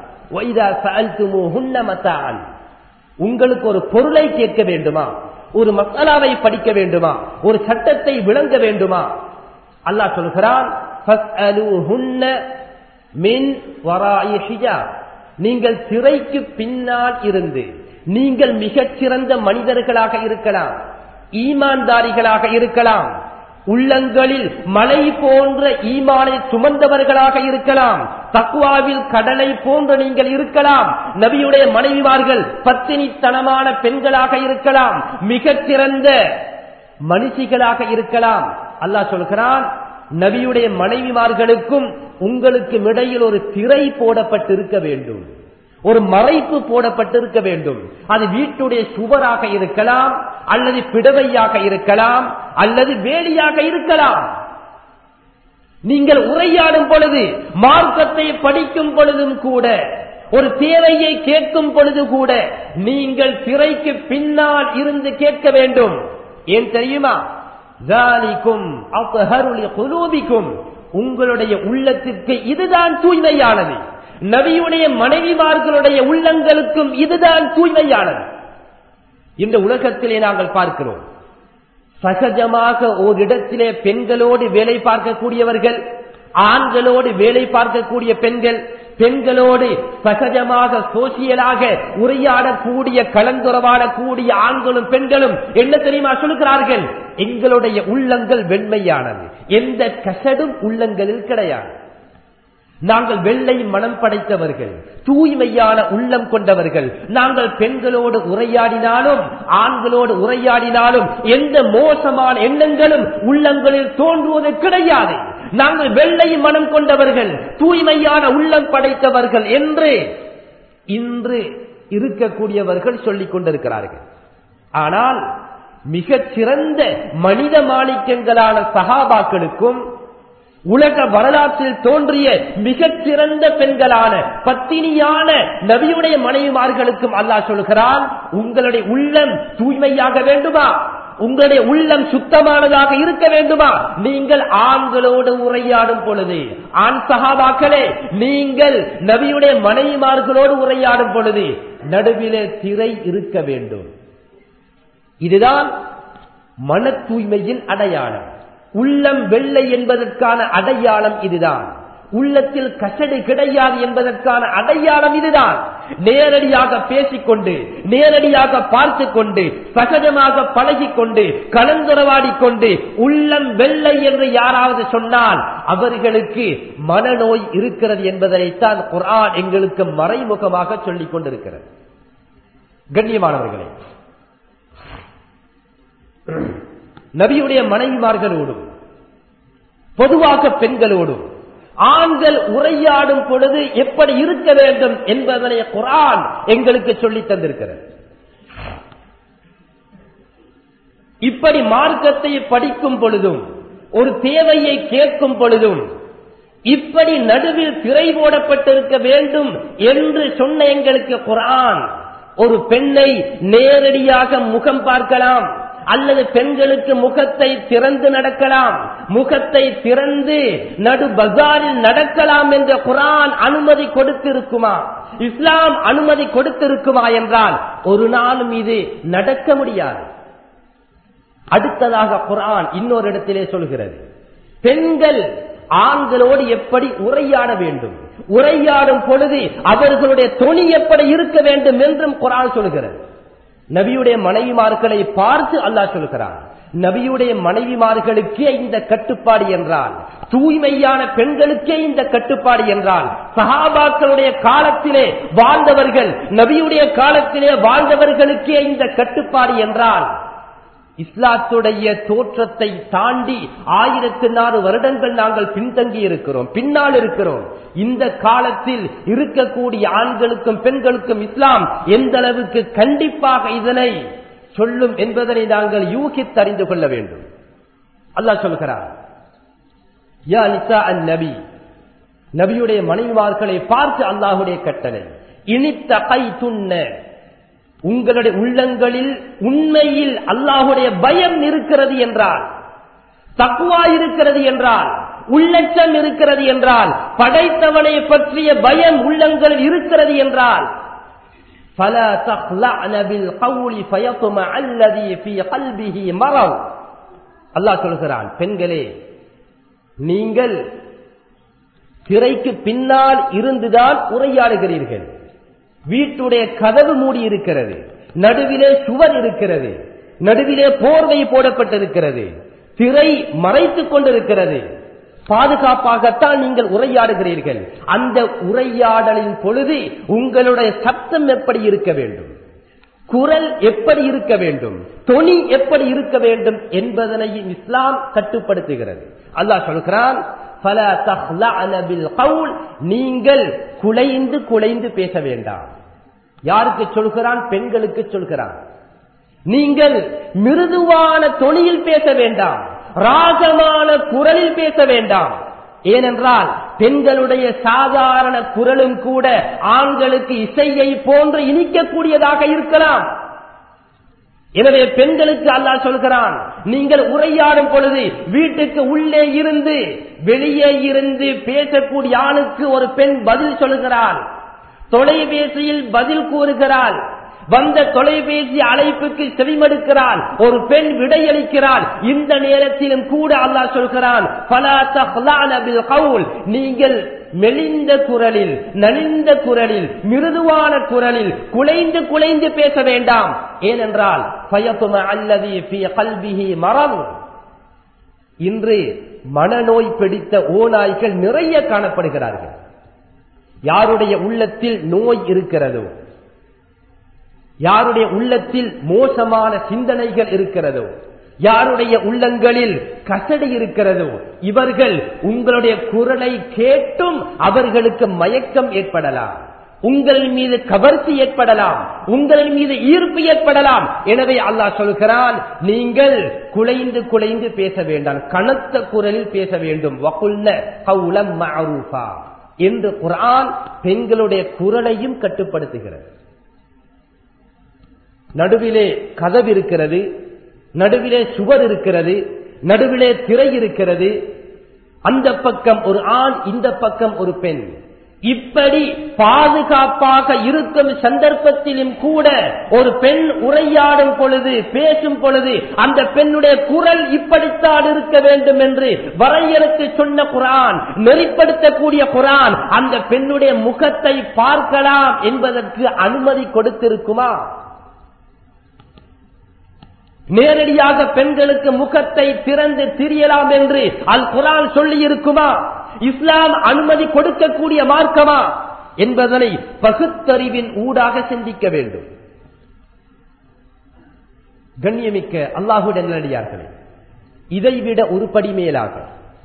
Speaker 1: உங்களுக்கு ஒரு பொருளை கேட்க வேண்டுமா ஒரு மசாலாவை படிக்க வேண்டுமா ஒரு சட்டத்தை விளங்க வேண்டுமா அல்லாஹ் சொல்கிறான் நீங்கள் திரைக்கு பின்னால் இருந்து நீங்கள் மிகச் சிறந்த மனிதர்களாக இருக்கலாம் ஈமான்தாரிகளாக இருக்கலாம் உள்ளங்களில் மலை போன்ற ஈமானை சுமந்தவர்களாக இருக்கலாம் தக்குவாவில் கடலை போன்ற நீங்கள் இருக்கலாம் நபியுடைய மனைவிமார்கள் பத்தினித்தனமான பெண்களாக இருக்கலாம் மிகச் சிறந்த மனுஷிகளாக இருக்கலாம் அல்லாஹ் சொல்கிறான் நபியுடைய மனைவிமார்களுக்கும் உங்களுக்கும் இடையில் ஒரு திரை போடப்பட்டிருக்க வேண்டும் ஒரு மறைப்பு போடப்பட்டிருக்க வேண்டும் அது வீட்டுடைய சுவராக இருக்கலாம் அல்லது பிடவையாக இருக்கலாம் அல்லது வேலியாக இருக்கலாம் நீங்கள் உரையாடும் பொழுது மார்க்கத்தை படிக்கும் பொழுதும் கூட ஒரு தேவையை கேட்கும் பொழுது கூட நீங்கள் திரைக்கு பின்னால் இருந்து கேட்க வேண்டும் ஏன் தெரியுமா குலூபிக்கும் உங்களுடைய உள்ளத்திற்கு இதுதான் தூய்மையானது நபியுடைய மனைவிமார்களுடைய உள்ளங்களுக்கும் இதுதான் தூய்மையானது இந்த உலகத்திலே நாங்கள் பார்க்கிறோம் சகஜமாக ஓரிடத்திலே பெண்களோடு வேலை பார்க்கக்கூடியவர்கள் ஆண்களோடு வேலை பார்க்கக்கூடிய பெண்கள் பெண்களோடு சகஜமாக சோசியலாக உரையாடக்கூடிய கலந்துறவாடக்கூடிய ஆண்களும் பெண்களும் என்ன தெரியுமா சொல்லுகிறார்கள் எங்களுடைய உள்ளங்கள் வெண்மையானது எந்த கசடும் உள்ளங்களில் கிடையாது நாங்கள் வெள்ளை மனம் படைத்தவர்கள் தூய்மையான உள்ளம் கொண்டவர்கள் நாங்கள் பெண்களோடு உரையாடினாலும் ஆண்களோடு உரையாடினாலும் எந்த மோசமான எண்ணங்களும் உள்ளங்களில் தோன்றுவது கிடையாது நாங்கள் வெள்ளை மனம் கொண்டவர்கள் தூய்மையான உள்ளம் படைத்தவர்கள் என்று இன்று இருக்கக்கூடியவர்கள் சொல்லிக் கொண்டிருக்கிறார்கள் ஆனால் மிகச் சிறந்த மனித மாணிக்கங்களான சகாபாக்களுக்கும் உலக வரலாற்றில் தோன்றிய மிகச் சிறந்த பெண்களான பத்தினியான நபியுடைய மனைவிமார்களுக்கும் அல்லாஹ் சொல்கிறான் உங்களுடைய உள்ளம் தூய்மையாக வேண்டுமா உங்களுடைய உள்ளம் சுத்தமானதாக இருக்க வேண்டுமா நீங்கள் ஆண்களோடு உரையாடும் பொழுது ஆண் சகாபாக்களே நீங்கள் நபியுடைய மனைவிமார்களோடு உரையாடும் பொழுது நடுவிலே திரை இருக்க வேண்டும் இதுதான் மன தூய்மையின் அடையாளம் உள்ளம் வெள்ளை என்பதற்கான அடையாளம் இதுதான் உள்ளத்தில் கசடு கிடையாது என்பதற்கான அடையாளம் இதுதான் நேரடியாக பேசிக்கொண்டு நேரடியாக பார்த்து கொண்டு சகஜமாக பழகிக் கொண்டு கலந்துரவாடிக் கொண்டு உள்ளம் வெள்ளை என்று யாராவது சொன்னால் அவர்களுக்கு மனநோய் இருக்கிறது என்பதனைத்தான் குரான் எங்களுக்கு மறைமுகமாக சொல்லிக் கொண்டிருக்கிறது கண்ணியமானவர்களே நபியுடைய மனைவிமார்களோடும் பொதுவாக பெண்களோடும் ஆண்கள் உரையாடும் பொழுது எப்படி இருக்க வேண்டும் என்பதனை குரான் எங்களுக்கு சொல்லித் தந்திருக்கிறது இப்படி மார்க்கத்தை படிக்கும் பொழுதும் ஒரு தேவையை கேட்கும் பொழுதும் இப்படி நடுவில் திரை போடப்பட்டிருக்க வேண்டும் என்று சொன்ன எங்களுக்கு குரான் ஒரு பெண்ணை நேரடியாக முகம் பார்க்கலாம் அல்லது பெண்களுக்கு முகத்தை திறந்து நடக்கலாம் முகத்தை திறந்து நடு பஜாரில் நடக்கலாம் என்ற குரான் அனுமதி கொடுத்திருக்குமா இஸ்லாம் அனுமதி கொடுத்திருக்குமா என்றால் ஒரு நாளும் இது நடக்க முடியாது அடுத்ததாக குரான் இன்னொரு இடத்திலே சொல்கிறது பெண்கள் ஆண்களோடு எப்படி உரையாட வேண்டும் உரையாடும் பொழுது அவர்களுடைய தொனி எப்படி இருக்க வேண்டும் என்றும் குரான் சொல்கிறது நபியுடைய மனைவிமார்களை பார்த்து அல்லாஹ் சொல்கிறான் நபியுடைய மனைவிமார்களுக்கே இந்த கட்டுப்பாடு என்றால் தூய்மையான பெண்களுக்கே இந்த கட்டுப்பாடு என்றால் சஹாபாக்களுடைய காலத்திலே வாழ்ந்தவர்கள் நபியுடைய காலத்திலே வாழ்ந்தவர்களுக்கே இந்த கட்டுப்பாடு என்றால் இஸ்லாத்துடைய தோற்றத்தை தாண்டி ஆயிரத்தி நாலு வருடங்கள் நாங்கள் பின்தங்கி இருக்கிறோம் பின்னால் இருக்கிறோம் இந்த காலத்தில் இருக்கக்கூடிய ஆண்களுக்கும் பெண்களுக்கும் இஸ்லாம் எந்த அளவுக்கு கண்டிப்பாக இதனை சொல்லும் என்பதனை நாங்கள் யூகித்து அறிந்து கொள்ள வேண்டும் அல்லாஹ் சொல்கிறார் யா நிசா அன் நபி நபியுடைய மனைவார்களை பார்த்து அல்லாஹுடைய கட்டளை இனித்த கை துண்ண உங்களுடைய உள்ளங்களில் உண்மையில் அல்லாஹுடைய பயம் இருக்கிறது என்றால் தக்குவா இருக்கிறது என்றால் உள்ளச்சம் இருக்கிறது என்றால் படைத்தவனை பற்றிய பயம் உள்ளங்களில் இருக்கிறது என்றால் فلا تخلعن بالقول فيطمع الذي في قلبه مرض அல்லாஹ் சொல்கிறான் பெண்களே நீங்கள் திரைக்கு பின்னால் இருந்துதான் உரையாடுகிறீர்கள் வீட்டுடைய கதவு மூடி இருக்கிறது நடுவிலே சுவர் இருக்கிறது நடுவிலே போர்வை போடப்பட்டிருக்கிறது திரை மறைத்துக் கொண்டிருக்கிறது பாதுகாப்பாகத்தான் நீங்கள் உரையாடுகிறீர்கள் அந்த உரையாடலின் பொழுது உங்களுடைய சப்தம் எப்படி இருக்க வேண்டும் குரல் எப்படி இருக்க வேண்டும் தொனி எப்படி இருக்க வேண்டும் என்பதனையும் இஸ்லாம் கட்டுப்படுத்துகிறது அல்லாஹ் சொல்கிறான் நீங்கள் குலைந்து குலைந்து பேச வேண்டாம் யாருக்கு சொல்கிறான் பெண்களுக்கு சொல்கிறான் நீங்கள் மிருதுவான தொனியில் பேச வேண்டாம் ராகமான குரலில் பேச வேண்டாம் ஏனென்றால் பெண்களுடைய சாதாரண குரலும் கூட ஆண்களுக்கு இசையை போன்று இனிக்கக்கூடியதாக இருக்கலாம் எனவே பெண்களுக்கு அல்லாஹ் சொல்கிறான் நீங்கள் உரையாடும் பொழுது வீட்டுக்கு உள்ளே இருந்து வெளியே இருந்து பேசக்கூடிய ஆணுக்கு ஒரு பெண் பதில் சொல்கிறாள் தொலைபேசியில் பதில் கூறுகிறாள் வந்த தொலைபேசி அழைப்புக்கு செவிமடுக்கிறான் ஒரு பெண் விடையளிக்கிறாள் இந்த நேரத்திலும் கூட அல்லாஹ் சொல்கிறான் நீங்கள் மெலிந்த குரலில் நலிந்த குரலில் மிருதுவான குரலில் குலைந்து குலைந்து பேச வேண்டாம் ஏனென்றால் மரம் இன்று மனநோய் பிடித்த ஓநாய்கள் நிறைய காணப்படுகிறார்கள் யாருடைய உள்ளத்தில் நோய் இருக்கிறதோ யாருடைய உள்ளத்தில் மோசமான சிந்தனைகள் இருக்கிறதோ யாருடைய உள்ளங்களில் கசடி இருக்கிறதோ இவர்கள் உங்களுடைய குரலை கேட்டும் அவர்களுக்கு மயக்கம் ஏற்படலாம் உங்களின் மீது கவர்ச்சி ஏற்படலாம் உங்களின் மீது ஈர்ப்பு ஏற்படலாம் எனவே அல்லாஹ் சொல்கிறான் நீங்கள் குலைந்து குலைந்து பேச வேண்டாம் கனத்த குரலில் பேச வேண்டும் என்று குரான் பெண்களுடைய குரலையும் கட்டுப்படுத்துகிறது நடுவிலே கதவு இருக்கிறது நடுவிலே சுவர் இருக்கிறது நடுவிலே திரை இருக்கிறது அந்த பக்கம் ஒரு ஆண் இந்த பக்கம் ஒரு பெண் இப்படி பாதுகாப்பாக இருக்கும் சந்தர்ப்பத்திலும் கூட ஒரு பெண் உரையாடும் பொழுது பேசும் பொழுது அந்த பெண்ணுடைய குரல் இப்படித்தான் இருக்க வேண்டும் என்று வரையறுத்து சொன்ன குரான் நெறிப்படுத்தக்கூடிய குரான் அந்த பெண்ணுடைய முகத்தை பார்க்கலாம் என்பதற்கு அனுமதி கொடுத்திருக்குமா நேரடியாக பெண்களுக்கு முகத்தை திறந்து திரியலாம் என்று அல் குரான் சொல்லி இருக்குமா இஸ்லாம் அனுமதி கொடுக்கக்கூடிய மார்க்கமா என்பதனை பகுத்தறிவின் ஊடாக சிந்திக்க வேண்டும் கண்ணியமிக்க அல்லாஹுடைய நல்லடியார்களே இதைவிட ஒரு படி மேலாக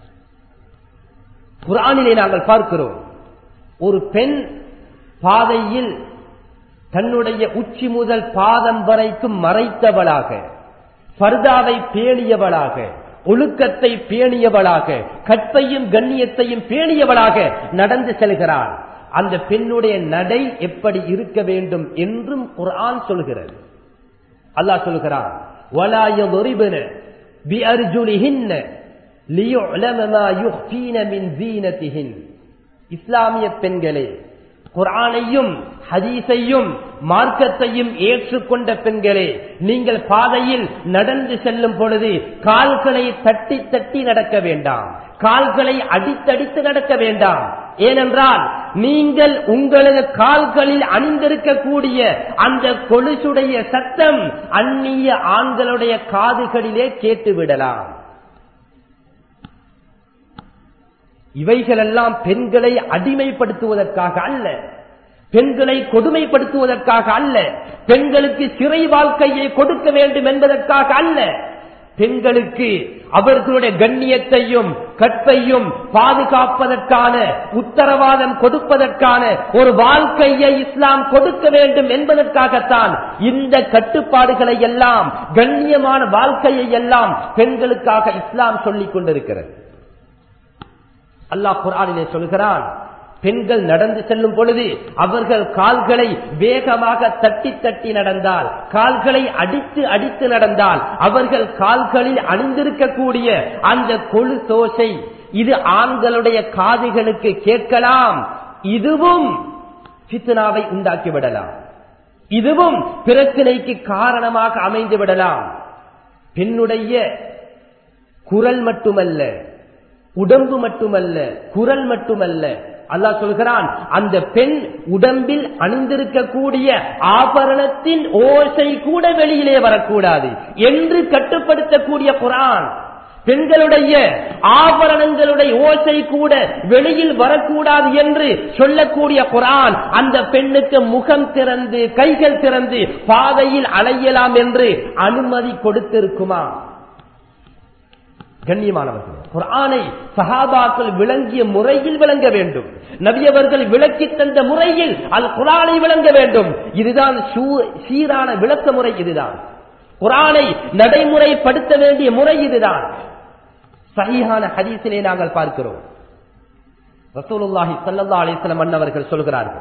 Speaker 1: குரானிலே நாங்கள் பார்க்கிறோம் ஒரு பெண் பாதையில் தன்னுடைய உச்சி முதல் பாதம் வரைக்கும் மறைத்தவளாக பர்தாவை பேணியவளாக ஒழுக்கத்தை பேணியவளாக கற்பையும் கண்ணியத்தையும் பேணியவளாக நடந்து செல்கிறாள் அந்த பெண்ணுடைய நடை எப்படி இருக்க வேண்டும் என்றும் குர்ஆன் சொல்கிறது அல்லாஹ் சொல்கிறான் وَلَا بِأَرْجُلِهِنَّ لِيُعْلَمَ مَا يُخْفِينَ مِنْ زِينَتِهِنَّ இஸ்லாமிய பெண்களே குர்ஆனையும் ஹதீஸையும் மார்க்கத்தையும் ஏற்றுக்கொண்ட பெண்களே நீங்கள் பாதையில் நடந்து செல்லும் பொழுது கால்களை தட்டி தட்டி நடக்க வேண்டாம் கால்களை அடித்தடித்து நடக்க வேண்டாம் ஏனென்றால் நீங்கள் உங்களது கால்களில் அணிந்திருக்கக்கூடிய அந்த கொலுசுடைய சத்தம் அந்நிய ஆண்களுடைய காதுகளிலே கேட்டுவிடலாம் இவைகளெல்லாம் பெண்களை அடிமைப்படுத்துவதற்காக அல்ல பெண்களை கொடுமைப்படுத்துவதற்காக அல்ல பெண்களுக்கு சிறை வாழ்க்கையை கொடுக்க வேண்டும் என்பதற்காக அல்ல பெண்களுக்கு அவர்களுடைய கண்ணியத்தையும் கற்பையும் பாதுகாப்பதற்கான உத்தரவாதம் கொடுப்பதற்கான ஒரு வாழ்க்கையை இஸ்லாம் கொடுக்க வேண்டும் என்பதற்காகத்தான் இந்த கட்டுப்பாடுகளை எல்லாம் கண்ணியமான வாழ்க்கையை எல்லாம் பெண்களுக்காக இஸ்லாம் சொல்லிக் கொண்டிருக்கிறது அல்லாஹ் குரானிலே சொல்கிறான் பெண்கள் நடந்து செல்லும் பொழுது அவர்கள் கால்களை வேகமாக தட்டி தட்டி நடந்தால் கால்களை அடித்து அடித்து நடந்தால் அவர்கள் கால்களில் அணிந்திருக்கக்கூடிய அந்த கொழு தோசை இது ஆண்களுடைய காதுகளுக்கு கேட்கலாம் இதுவும் பித்னாவை உண்டாக்கி விடலாம் இதுவும் பிரச்சனைக்கு காரணமாக அமைந்து விடலாம் பெண்ணுடைய குரல் மட்டுமல்ல உடம்பு மட்டுமல்ல குரல் மட்டுமல்ல அல்லாஹ் சொல்கிறான் அந்த பெண் உடம்பில் அணிந்திருக்கக்கூடிய ஆபரணத்தின் ஓசை கூட வெளியிலே வரக்கூடாது என்று கட்டுப்படுத்தக்கூடிய குரான் பெண்களுடைய ஆபரணங்களுடைய ஓசை கூட வெளியில் வரக்கூடாது என்று சொல்லக்கூடிய குரான் அந்த பெண்ணுக்கு முகம் திறந்து கைகள் திறந்து பாதையில் அலையலாம் என்று அனுமதி கொடுத்திருக்குமா கண்ணியமானவர்கள் குரானை சஹாபாக்கள் விளங்கிய முறையில் விளங்க வேண்டும் நபியவர்கள் விளக்கி தந்த முறையில் அல் குரானை விளங்க வேண்டும் இதுதான் சீரான விளக்க முறை இதுதான் குரானை நடைமுறைப்படுத்த வேண்டிய முறை இதுதான் சகிஹான ஹதீசிலே நாங்கள் பார்க்கிறோம் ரசூலுல்லாஹி ஸல்லல்லாஹு அலைஹி வஸல்லம் அன்னவர்கள் சொல்கிறார்கள்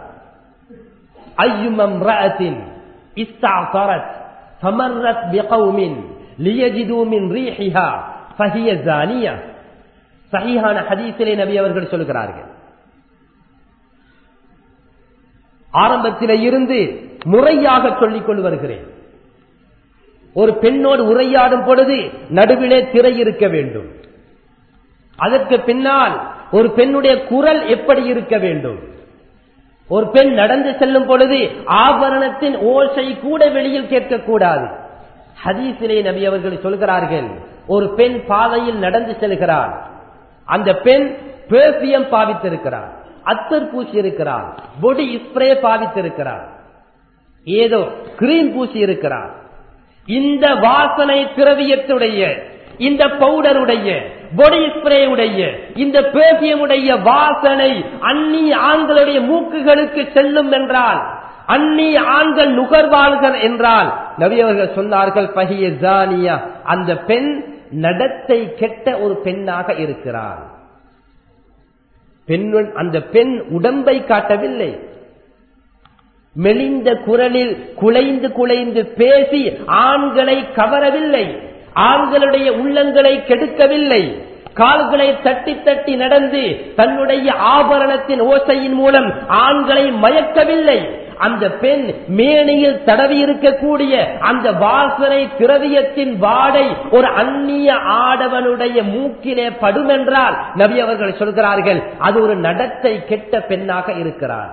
Speaker 1: ஐயுமம் ரஅத்தின் இஸ்தஅஃபரத் ஃபமர்ரத் பிகௌமின் லியஜிது மின் ரீஹிஹா ஃபஹிய ஜானியா சஹீஹான ஹதீஸிலே நபி அவர்கள் சொல்கிறார்கள் ஆரம்பத்தில இருந்து முறையாக சொல்லிக் கொண்டு வருகிறேன் ஒரு பெண்ணோடு உரையாடும் பொழுது நடுவிலே திரை இருக்க வேண்டும் அதற்கு பின்னால் ஒரு பெண்ணுடைய குரல் எப்படி இருக்க வேண்டும் ஒரு பெண் நடந்து செல்லும் பொழுது ஆபரணத்தின் ஓசை கூட வெளியில் கேட்கக்கூடாது ஹதீசிலே நபி அவர்கள் சொல்கிறார்கள் ஒரு பெண் பாதையில் நடந்து செல்கிறார் அந்த பெண் பேசியம் பாவித்திருக்கிறார் அத்தர் பூசி இருக்கிறார் பொடி ஸ்ப்ரே பாவித்திருக்கிறார் ஏதோ கிரீம் பூசி இருக்கிறார் இந்த வாசனை திரவியத்துடைய இந்த பவுடருடைய பொடி ஸ்ப்ரே உடைய இந்த பேசியமுடைய வாசனை அந்நி ஆண்களுடைய மூக்குகளுக்கு செல்லும் என்றால் அந்நி ஆண்கள் நுகர்வாள்கள் என்றால் நபி அவர்கள் சொன்னார்கள் பகிய ஜானியா அந்த பெண் நடத்தை கெட்ட ஒரு பெண்ணாக இருக்கிறார் பெண் அந்த பெண் உடம்பை காட்டவில்லை மெலிந்த குரலில் குலைந்து குலைந்து பேசி ஆண்களை கவரவில்லை ஆண்களுடைய உள்ளங்களை கெடுக்கவில்லை கால்களை தட்டி தட்டி நடந்து தன்னுடைய ஆபரணத்தின் ஓசையின் மூலம் ஆண்களை மயக்கவில்லை அந்த பெண் மேனியில் தடவி இருக்கக்கூடிய அந்த வாசனை திரவியத்தின் வாடை ஒரு அந்நிய ஆடவனுடைய மூக்கிலே படுமென்றால் நபி அவர்கள் சொல்கிறார்கள் அது ஒரு நடத்தை கெட்ட பெண்ணாக இருக்கிறார்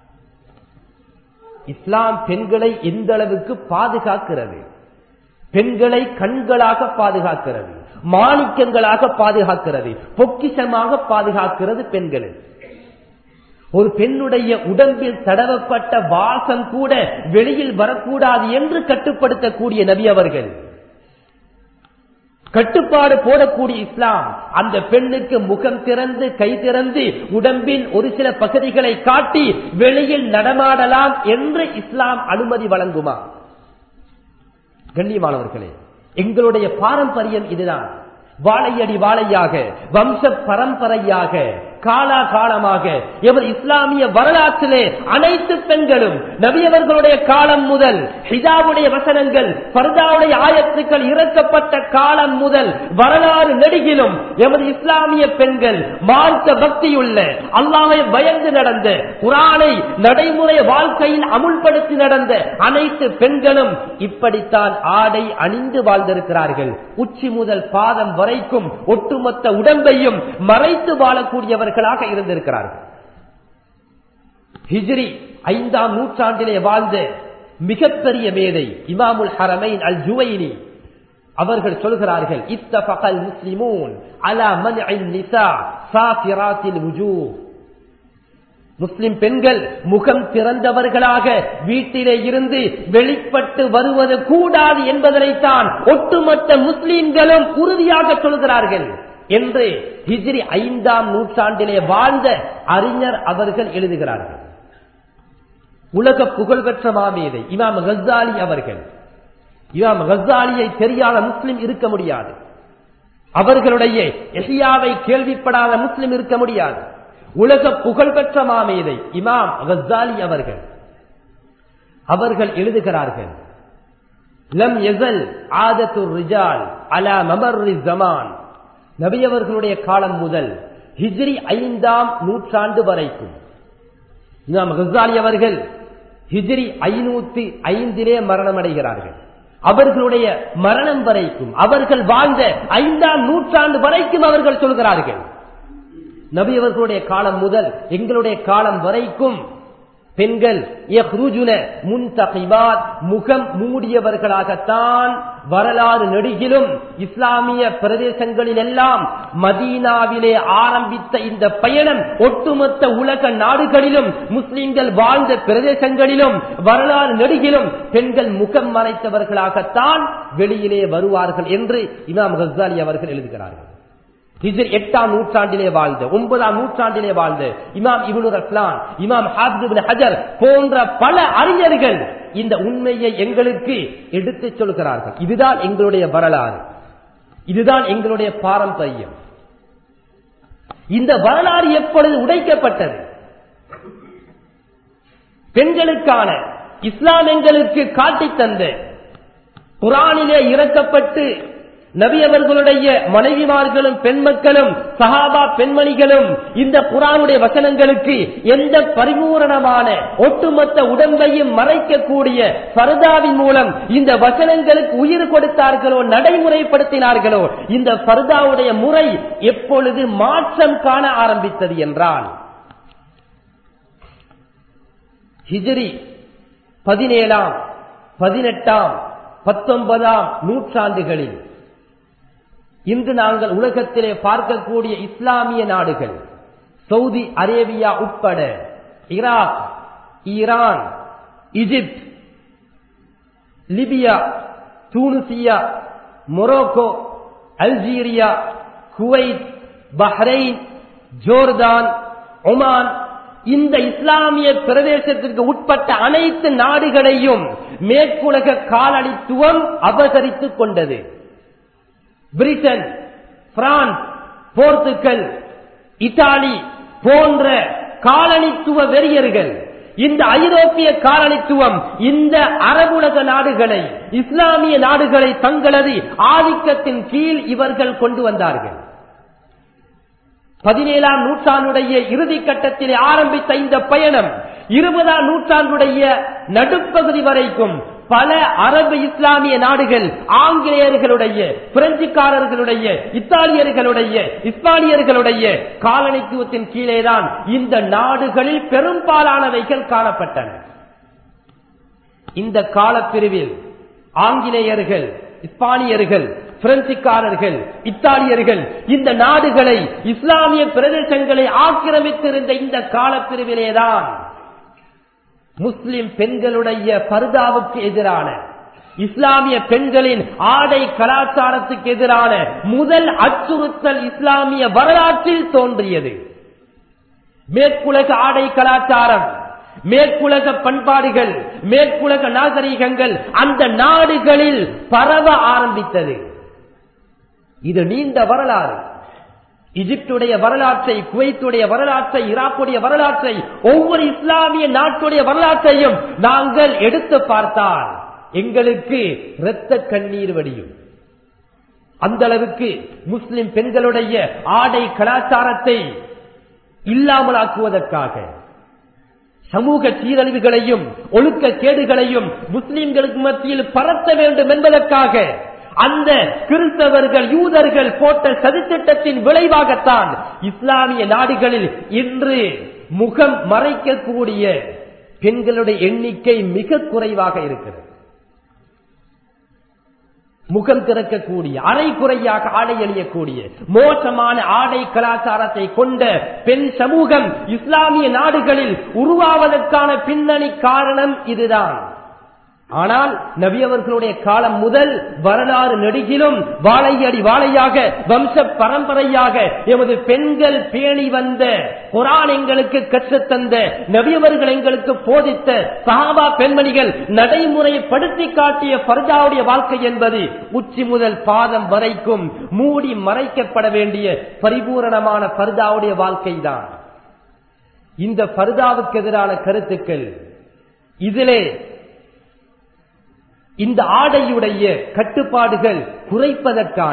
Speaker 1: இஸ்லாம் பெண்களை எந்த அளவுக்கு பாதுகாக்கிறது பெண்களை கண்களாக பாதுகாக்கிறது மாணிக்கங்களாக பாதுகாக்கிறது பொக்கிஷமாக பாதுகாக்கிறது பெண்களை ஒரு பெண்ணுடைய உடம்பில் தடவப்பட்ட வாசம் கூட வெளியில் வரக்கூடாது என்று கட்டுப்படுத்தக்கூடிய நபி அவர்கள் கட்டுப்பாடு போடக்கூடிய இஸ்லாம் அந்த பெண்ணுக்கு முகம் திறந்து கை திறந்து உடம்பின் ஒரு சில பகுதிகளை காட்டி வெளியில் நடமாடலாம் என்று இஸ்லாம் அனுமதி வழங்குமா கண்ணியமானவர்களே எங்களுடைய பாரம்பரியம் இதுதான் வாழையடி வாழையாக வம்ச பரம்பரையாக காலா காலமாக எவர் இஸ்லாமிய வரலாற்றிலே அனைத்து பெண்களும் நபியவர்களுடைய காலம் முதல் ஹிஜாவுடைய வசனங்கள் பர்தாவுடைய ஆயத்துக்கள் இறக்கப்பட்ட காலம் முதல் வரலாறு நெடுகிலும் எமது இஸ்லாமிய பெண்கள் மார்க்க பக்தியுள்ள அல்லாவை பயந்து நடந்த குரானை நடைமுறை வாழ்க்கையில் அமுல்படுத்தி நடந்த அனைத்து பெண்களும் இப்படித்தான் ஆடை அணிந்து வாழ்ந்திருக்கிறார்கள் உச்சி முதல் பாதம் வரைக்கும் ஒட்டுமொத்த உடம்பையும் மறைத்து வாழக்கூடியவர்களாக இருந்திருக்கிறார்கள் ஹிஜ்ரி ஐந்தாம் நூற்றாண்டிலே வாழ்ந்த மிகப்பெரிய மேதை இமாமுல் ஹரமைன் அல் ஜுவைனி அவர்கள் சொல்கிறார்கள் இத்தபகல் முஸ்லிமூன் அலா மன்இன் நிசா சாஃபிராத்தில் வுஜூஹ் முஸ்லிம் பெண்கள் முகம் திறந்தவர்களாக வீட்டிலே இருந்து வெளிப்பட்டு வருவது கூடாது என்பதனைத்தான் ஒட்டுமொத்த முஸ்லிம்களும் உறுதியாக சொல்கிறார்கள் என்று ஹிஜ்ரி ஐந்தாம் நூற்றாண்டிலே வாழ்ந்த அறிஞர் அவர்கள் எழுதுகிறார்கள் உலக புகழ்பெற்ற மாமேதை இமாம் கசாலி அவர்கள் இமாம் கசாலியை தெரியாத முஸ்லிம் இருக்க முடியாது அவர்களுடைய எசியாவை கேள்விப்படாத முஸ்லிம் இருக்க முடியாது உலக புகழ்பெற்ற மாமேதை இமாம் கசாலி அவர்கள் அவர்கள் எழுதுகிறார்கள் லம் எசல் ஆதத்து ரிஜால் அலா மமர்ரி ஜமான் நபியவர்களுடைய காலம் முதல் ஹிஜ்ரி ஐந்தாம் நூற்றாண்டு வரைக்கும் இமாம் கசாலி அவர்கள் ஹிஜ்ரி ஐநூத்தி ஐந்திலே மரணம் அடைகிறார்கள் அவர்களுடைய மரணம் வரைக்கும் அவர்கள் வாழ்ந்த ஐந்தாம் நூற்றாண்டு வரைக்கும் அவர்கள் சொல்கிறார்கள் நபி அவர்களுடைய காலம் முதல் எங்களுடைய காலம் வரைக்கும் பெண்கள் முகம் மூடியவர்களாகத்தான் வரலாறு நெடுகிலும் இஸ்லாமிய பிரதேசங்களில் எல்லாம் மதீனாவிலே ஆரம்பித்த இந்த பயணம் ஒட்டுமொத்த உலக நாடுகளிலும் முஸ்லிம்கள் வாழ்ந்த பிரதேசங்களிலும் வரலாறு நெடுகிலும் பெண்கள் முகம் மறைத்தவர்களாகத்தான் வெளியிலே வருவார்கள் என்று இமாம் கசாலி அவர்கள் எழுதுகிறார்கள் ஹிஜர் எட்டாம் நூற்றாண்டிலே வாழ்ந்த ஒன்பதாம் நூற்றாண்டிலே வாழ்ந்த இமாம் இபுனு ரஸ்லான் இமாம் ஹாபிபின் ஹஜர் போன்ற பல அறிஞர்கள் இந்த உண்மையை எங்களுக்கு எடுத்துச் சொல்கிறார்கள் இதுதான் எங்களுடைய வரலாறு இதுதான் எங்களுடைய பாரம்பரியம் இந்த வரலாறு எப்பொழுது உடைக்கப்பட்டது பெண்களுக்கான இஸ்லாம் எங்களுக்கு காட்டித் தந்த குரானிலே இறக்கப்பட்டு நபி அவர்களுடைய மனைவிமார்களும் பெண்மக்களும் சஹாபா பெண்மணிகளும் இந்த குரானுடைய வசனங்களுக்கு எந்த பரிபூரணமான ஒட்டுமொத்த உடம்பையும் மறைக்கக்கூடிய பர்தாவின் மூலம் இந்த வசனங்களுக்கு உயிர் கொடுத்தார்களோ நடைமுறைப்படுத்தினார்களோ இந்த பர்தாவுடைய முறை எப்பொழுது மாற்றம் காண ஆரம்பித்தது என்றால் ஹிஜ்ரி பதினேழாம் பதினெட்டாம் பத்தொன்பதாம் நூற்றாண்டுகளில் இன்று நாங்கள் உலகத்திலே பார்க்கக்கூடிய இஸ்லாமிய நாடுகள் சவுதி அரேபியா உட்பட Iraq Iran Egypt Libya Tunisia Morocco Algeria Kuwait Bahrain Jordan Oman இந்த இஸ்லாமிய பிரதேசத்திற்கு உட்பட்ட அனைத்து நாடுகளையும் மேற்குலக காலனித்துவம் அபகரித்துக் கொண்டது பிரிட்டன் பிரான்ஸ் போர்த்துக்கல் இத்தாலி போன்ற காலனித்துவ வெறியர்கள் இந்த ஐரோப்பிய காலனித்துவம் இந்த அரபுலக நாடுகளை இஸ்லாமிய நாடுகளை தங்களது ஆதிக்கத்தின் கீழ் இவர்கள் கொண்டு வந்தார்கள் பதினேழாம் நூற்றாண்டுடைய இறுதி கட்டத்தில் ஆரம்பித்த இந்த பயணம் இருபதாம் நூற்றாண்டுடைய நடுப்பகுதி வரைக்கும் பல அரபு இஸ்லாமிய நாடுகள் ஆங்கிலேயர்களுடைய பிரெஞ்சுக்காரர்களுடைய இத்தாலியர்களுடைய இஸ்பானியர்களுடைய காலனித்துவத்தின் கீழேதான் இந்த நாடுகளில் பெரும்பாலானவைகள் காணப்பட்டன இந்த காலப்பிரிவில் ஆங்கிலேயர்கள் இஸ்பானியர்கள் பிரெஞ்சுக்காரர்கள் இத்தாலியர்கள் இந்த நாடுகளை இஸ்லாமிய பிரதேசங்களை ஆக்கிரமித்திருந்த இந்த காலப்பிரிவிலேதான் முஸ்லிம் பெண்களுடைய பர்தாவுக்கு எதிரான இஸ்லாமிய பெண்களின் ஆடை கலாச்சாரத்துக்கு எதிரான முதல் அச்சுறுத்தல் இஸ்லாமிய வரலாற்றில் தோன்றியது மேற்குலக ஆடை கலாச்சாரம் மேற்குலக பண்பாடுகள் மேற்குலக நாகரிகங்கள் அந்த நாடுகளில் பரவ ஆரம்பித்தது இது நீண்ட வரலாறு இஜிப்டுடைய வரலாற்றை குவைத்துடைய வரலாற்றை ஈராக்குடைய வரலாற்றை ஒவ்வொரு இஸ்லாமிய நாட்டுடைய வரலாற்றையும் நாங்கள் எடுத்து பார்த்தால் எங்களுக்கு இரத்த கண்ணீர் வடியும் அந்த அளவுக்கு முஸ்லிம் பெண்களுடைய ஆடை கலாச்சாரத்தை இல்லாமலாக்குவதற்காக சமூக சீரழிவுகளையும் ஒழுக்க கேடுகளையும் முஸ்லிம்களுக்கு மத்தியில் பரத்த வேண்டும் என்பதற்காக அந்த கிறிஸ்தவர்கள் யூதர்கள் போட்ட சதித்திட்டத்தின் விளைவாகத்தான் இஸ்லாமிய நாடுகளில் இன்று முகம் மறைக்கக்கூடிய பெண்களுடைய எண்ணிக்கை மிக குறைவாக இருக்கிறது முகம் திறக்கக்கூடிய அரை குறையாக ஆடை அணியக்கூடிய மோசமான ஆடை கலாச்சாரத்தை கொண்ட பெண் சமூகம் இஸ்லாமிய நாடுகளில் உருவாவதற்கான பின்னணி காரணம் இதுதான் ஆனால் நபி அவர்களுடைய காலம் முதல் வரலாறு நெடுகிலும் வாழையடி வாழையாக வம்ச பரம்பரையாக எமது பெண்கள் பேணி வந்த குரான் எங்களுக்கு கற்றுத்தந்த நபியவர்கள் எங்களுக்கு போதித்த சஹாபா பெண்மணிகள் நடைமுறைப்படுத்தி காட்டிய பர்தாவுடைய வாழ்க்கை என்பது உச்சி முதல் பாதம் வரைக்கும் மூடி மறைக்கப்பட வேண்டிய பரிபூரணமான பர்தாவுடைய வாழ்க்கைதான் இந்த பர்தாவுக்கு எதிரான கருத்துக்கள் இதிலே இந்த ஆடையுடைய கட்டுப்பாடுகள் குறைப்பதற்கான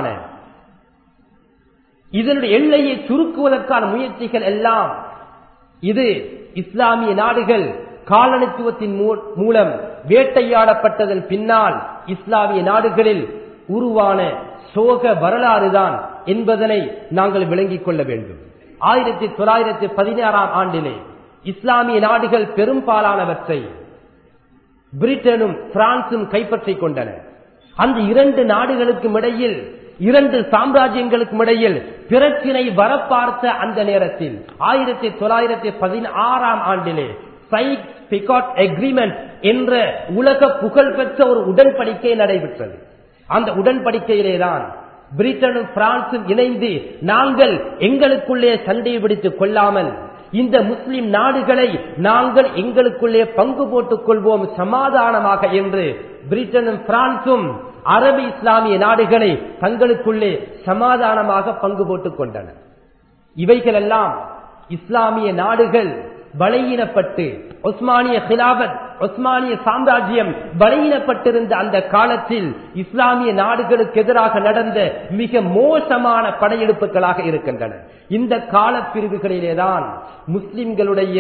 Speaker 1: இதனுடைய எல்லையை சுருக்குவதற்கான முயற்சிகள் எல்லாம் இது இஸ்லாமிய நாடுகள் காலனித்துவத்தின் மூலம் வேட்டையாடப்பட்டதன் பின்னால் இஸ்லாமிய நாடுகளில் உருவான சோக வரலாறுதான் என்பதனை நாங்கள் விளங்கிக் கொள்ள வேண்டும் ஆயிரத்தி தொள்ளாயிரத்தி பதினாறாம் ஆண்டிலே இஸ்லாமிய நாடுகள் பெரும்பாலானவற்றை பிரிட்டனும் பிரான்சும் கைப்பற்றிக் கொண்டன அந்த இரண்டு நாடுகளுக்கும் இடையில் இரண்டு சாம்ராஜ்யங்களுக்கும் இடையில் பிரச்சினை வரப்பார்த்த அந்த நேரத்தில் ஆயிரத்தி தொள்ளாயிரத்தி பதினாறாம் ஆண்டிலே சைட் பிகாட் அக்ரிமெண்ட் என்ற உலக புகழ்பெற்ற ஒரு உடன்படிக்கை நடைபெற்றது அந்த உடன்படிக்கையிலேதான் பிரிட்டனும் பிரான்சும் இணைந்து நாங்கள் எங்களுக்குள்ளே சண்டையை பிடித்துக் கொள்ளாமல் இந்த முஸ்லிம் நாடுகளை நாங்கள் எங்களுக்குள்ளே பங்கு போட்டுக் கொள்வோம் சமாதானமாக என்று பிரிட்டனும் பிரான்சும் அரபு இஸ்லாமிய நாடுகளை தங்களுக்குள்ளே சமாதானமாக பங்கு போட்டுக் கொண்டன இவைகளெல்லாம் இஸ்லாமிய நாடுகள் பலையினப்பட்டு ஒஸ்மானிய ஹிலாபத் ஒஸ்மானிய சாம்ராஜ்யம் பலையினப்பட்டிருந்த அந்த காலத்தில் இஸ்லாமிய நாடுகளுக்கு எதிராக நடந்த மிக மோசமான படையெடுப்புகளாக இருக்கின்றன இந்த கால பிரிவுகளிலேதான் முஸ்லிம்களுடைய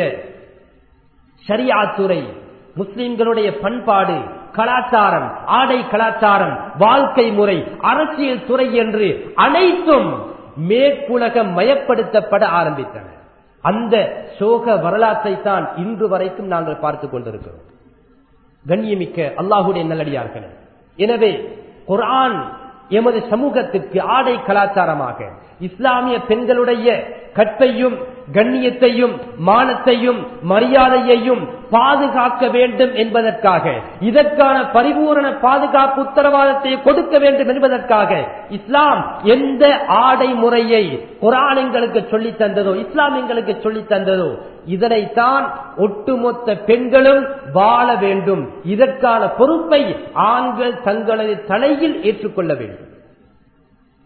Speaker 1: ஷரியாத்துறை முஸ்லிம்களுடைய பண்பாடு கலாச்சாரம் ஆடை கலாச்சாரம் வாழ்க்கை முறை அரசியல் துறை என்று அனைத்தும் மேற்குலகம் மயப்படுத்தப்பட ஆரம்பித்தன அந்த சோக வரலாற்றை தான் இன்று வரைக்கும் நாங்கள் பார்த்துக் கொண்டிருக்கிறோம் கண்ணியமிக்க அல்லாஹுடைய நல்லடியார்களே எனவே குர்ஆன் எமது சமூகத்திற்கு ஆடை கலாச்சாரமாக இஸ்லாமிய பெண்களுடைய கற்பையும் கண்ணியத்தையும் மானத்தையும் மரியாதையையும் பாதுகாக்க வேண்டும் என்பதற்காக இதற்கான பரிபூரண பாதுகாப்பு உத்தரவாதத்தை கொடுக்க வேண்டும் என்பதற்காக இஸ்லாம் எந்த ஆடை முறையை குரான் எங்களுக்கு சொல்லித் தந்ததோ இஸ்லாம் எங்களுக்கு சொல்லித் தந்ததோ இதனைத்தான் ஒட்டுமொத்த பெண்களும் வாழ வேண்டும் இதற்கான பொறுப்பை ஆண்கள் தங்களது தலையில் ஏற்றுக்கொள்ள வேண்டும்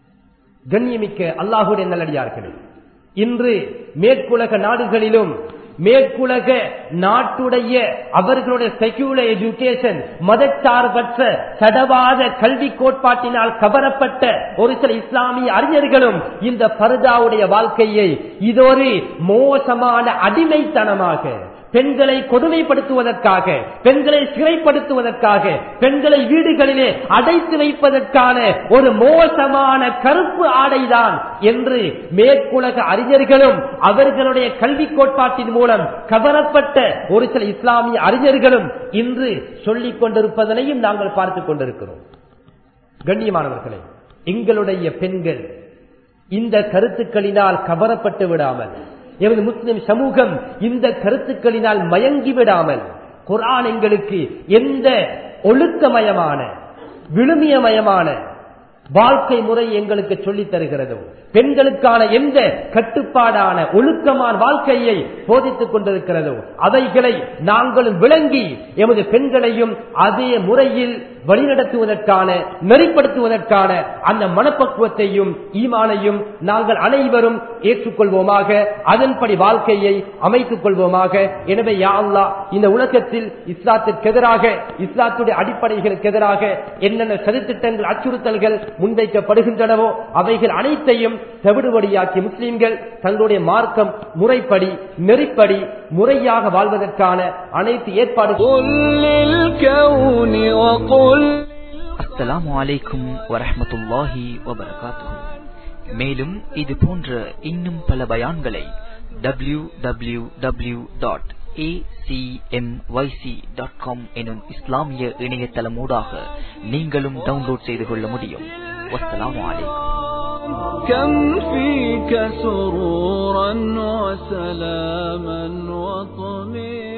Speaker 1: கண்ணியமிக்க அல்லாஹுடைய நல்லடியார்களே இன்று மேற்குலக நாடுகளிலும் மேற்குலக நாட்டுடைய அவர்களுடைய செக்யூலர் எஜுகேஷன் மதச்சார்பற்ற சடவாத கல்வி கோட்பாட்டினால் கவரப்பட்ட ஒரு சில இஸ்லாமிய அறிஞர்களும் இந்த பருதாவுடைய வாழ்க்கையை இதொரு மோசமான அடிமைத்தனமாக பெண்களை கொடுமைப்படுத்துவதற்காக பெண்களை சிறைப்படுத்துவதற்காக பெண்களை வீடுகளிலே அடைத்து வைப்பதற்கான ஒரு மோசமான கருப்பு ஆடைதான் என்று மேற்குலக அறிஞர்களும் அவர்களுடைய கல்வி கோட்பாட்டின் மூலம் கவரப்பட்ட ஒரு சில இஸ்லாமிய அறிஞர்களும் இன்று சொல்லிக் கொண்டிருப்பதனையும் நாங்கள் பார்த்துக் கொண்டிருக்கிறோம் கண்ணியமானவர்களே எங்களுடைய பெண்கள் இந்த கருத்துக்களினால் கவரப்பட்டு விடாமல் எமது முஸ்லிம் சமூகம் இந்த கருத்துக்களினால் மயங்கி விடாமல் குரான் எங்களுக்கு எந்த ஒழுக்கமயமான விழுமியமயமான வாழ்க்கை முறை எங்களுக்கு சொல்லித் தருகிறதோ பெண்களுக்கான எந்த கட்டுப்பாடான ஒழுக்கமான வாழ்க்கையை போதித்துக் கொண்டிருக்கிறதோ அவைகளை நாங்களும் விளங்கி எமது பெண்களையும் அதே முறையில் வழிநடத்துவதற்கான நெறிப்படுத்துவதற்கான அந்த மனப்பக்குவத்தையும் ஈமானையும் நாங்கள் அனைவரும் ஏற்றுக்கொள்வோமாக அதன்படி வாழ்க்கையை அமைத்துக் கொள்வோமாக எனவே யா அல்லாஹ் இந்த உலகத்தில் இஸ்லாத்திற்கு எதிராக இஸ்லாத்துடைய அடிப்படைகளுக்கு எதிராக என்னென்ன சதித்திட்டங்கள் அச்சுறுத்தல்கள் முன்வைக்கப்படுகின்றனவோ அவைகள் அனைத்தையும் தவிடுபடியாக்கி முஸ்லிம்கள் தங்களுடைய மார்க்கம் முறைப்படி நெறிப்படி முறையாக வாழ்வதற்கான அனைத்து ஏற்பாடுகளும்
Speaker 2: قل للكون وقل
Speaker 3: அஸ்ஸலாமு அலைக்கும் வரஹ்மத்துல்லாஹி வபரகாத்துஹு மேலும் இது போன்ற இன்னும் பல பயான்களை W W W dot dot com எனும் இஸ்லாமிய இணையதளமூடாக நீங்களும் டவுன்லோட் செய்து கொள்ள முடியும் வஸ்ஸலாமு அலைக்கும்
Speaker 2: كم فيك سرورا وسلاما وطمئنا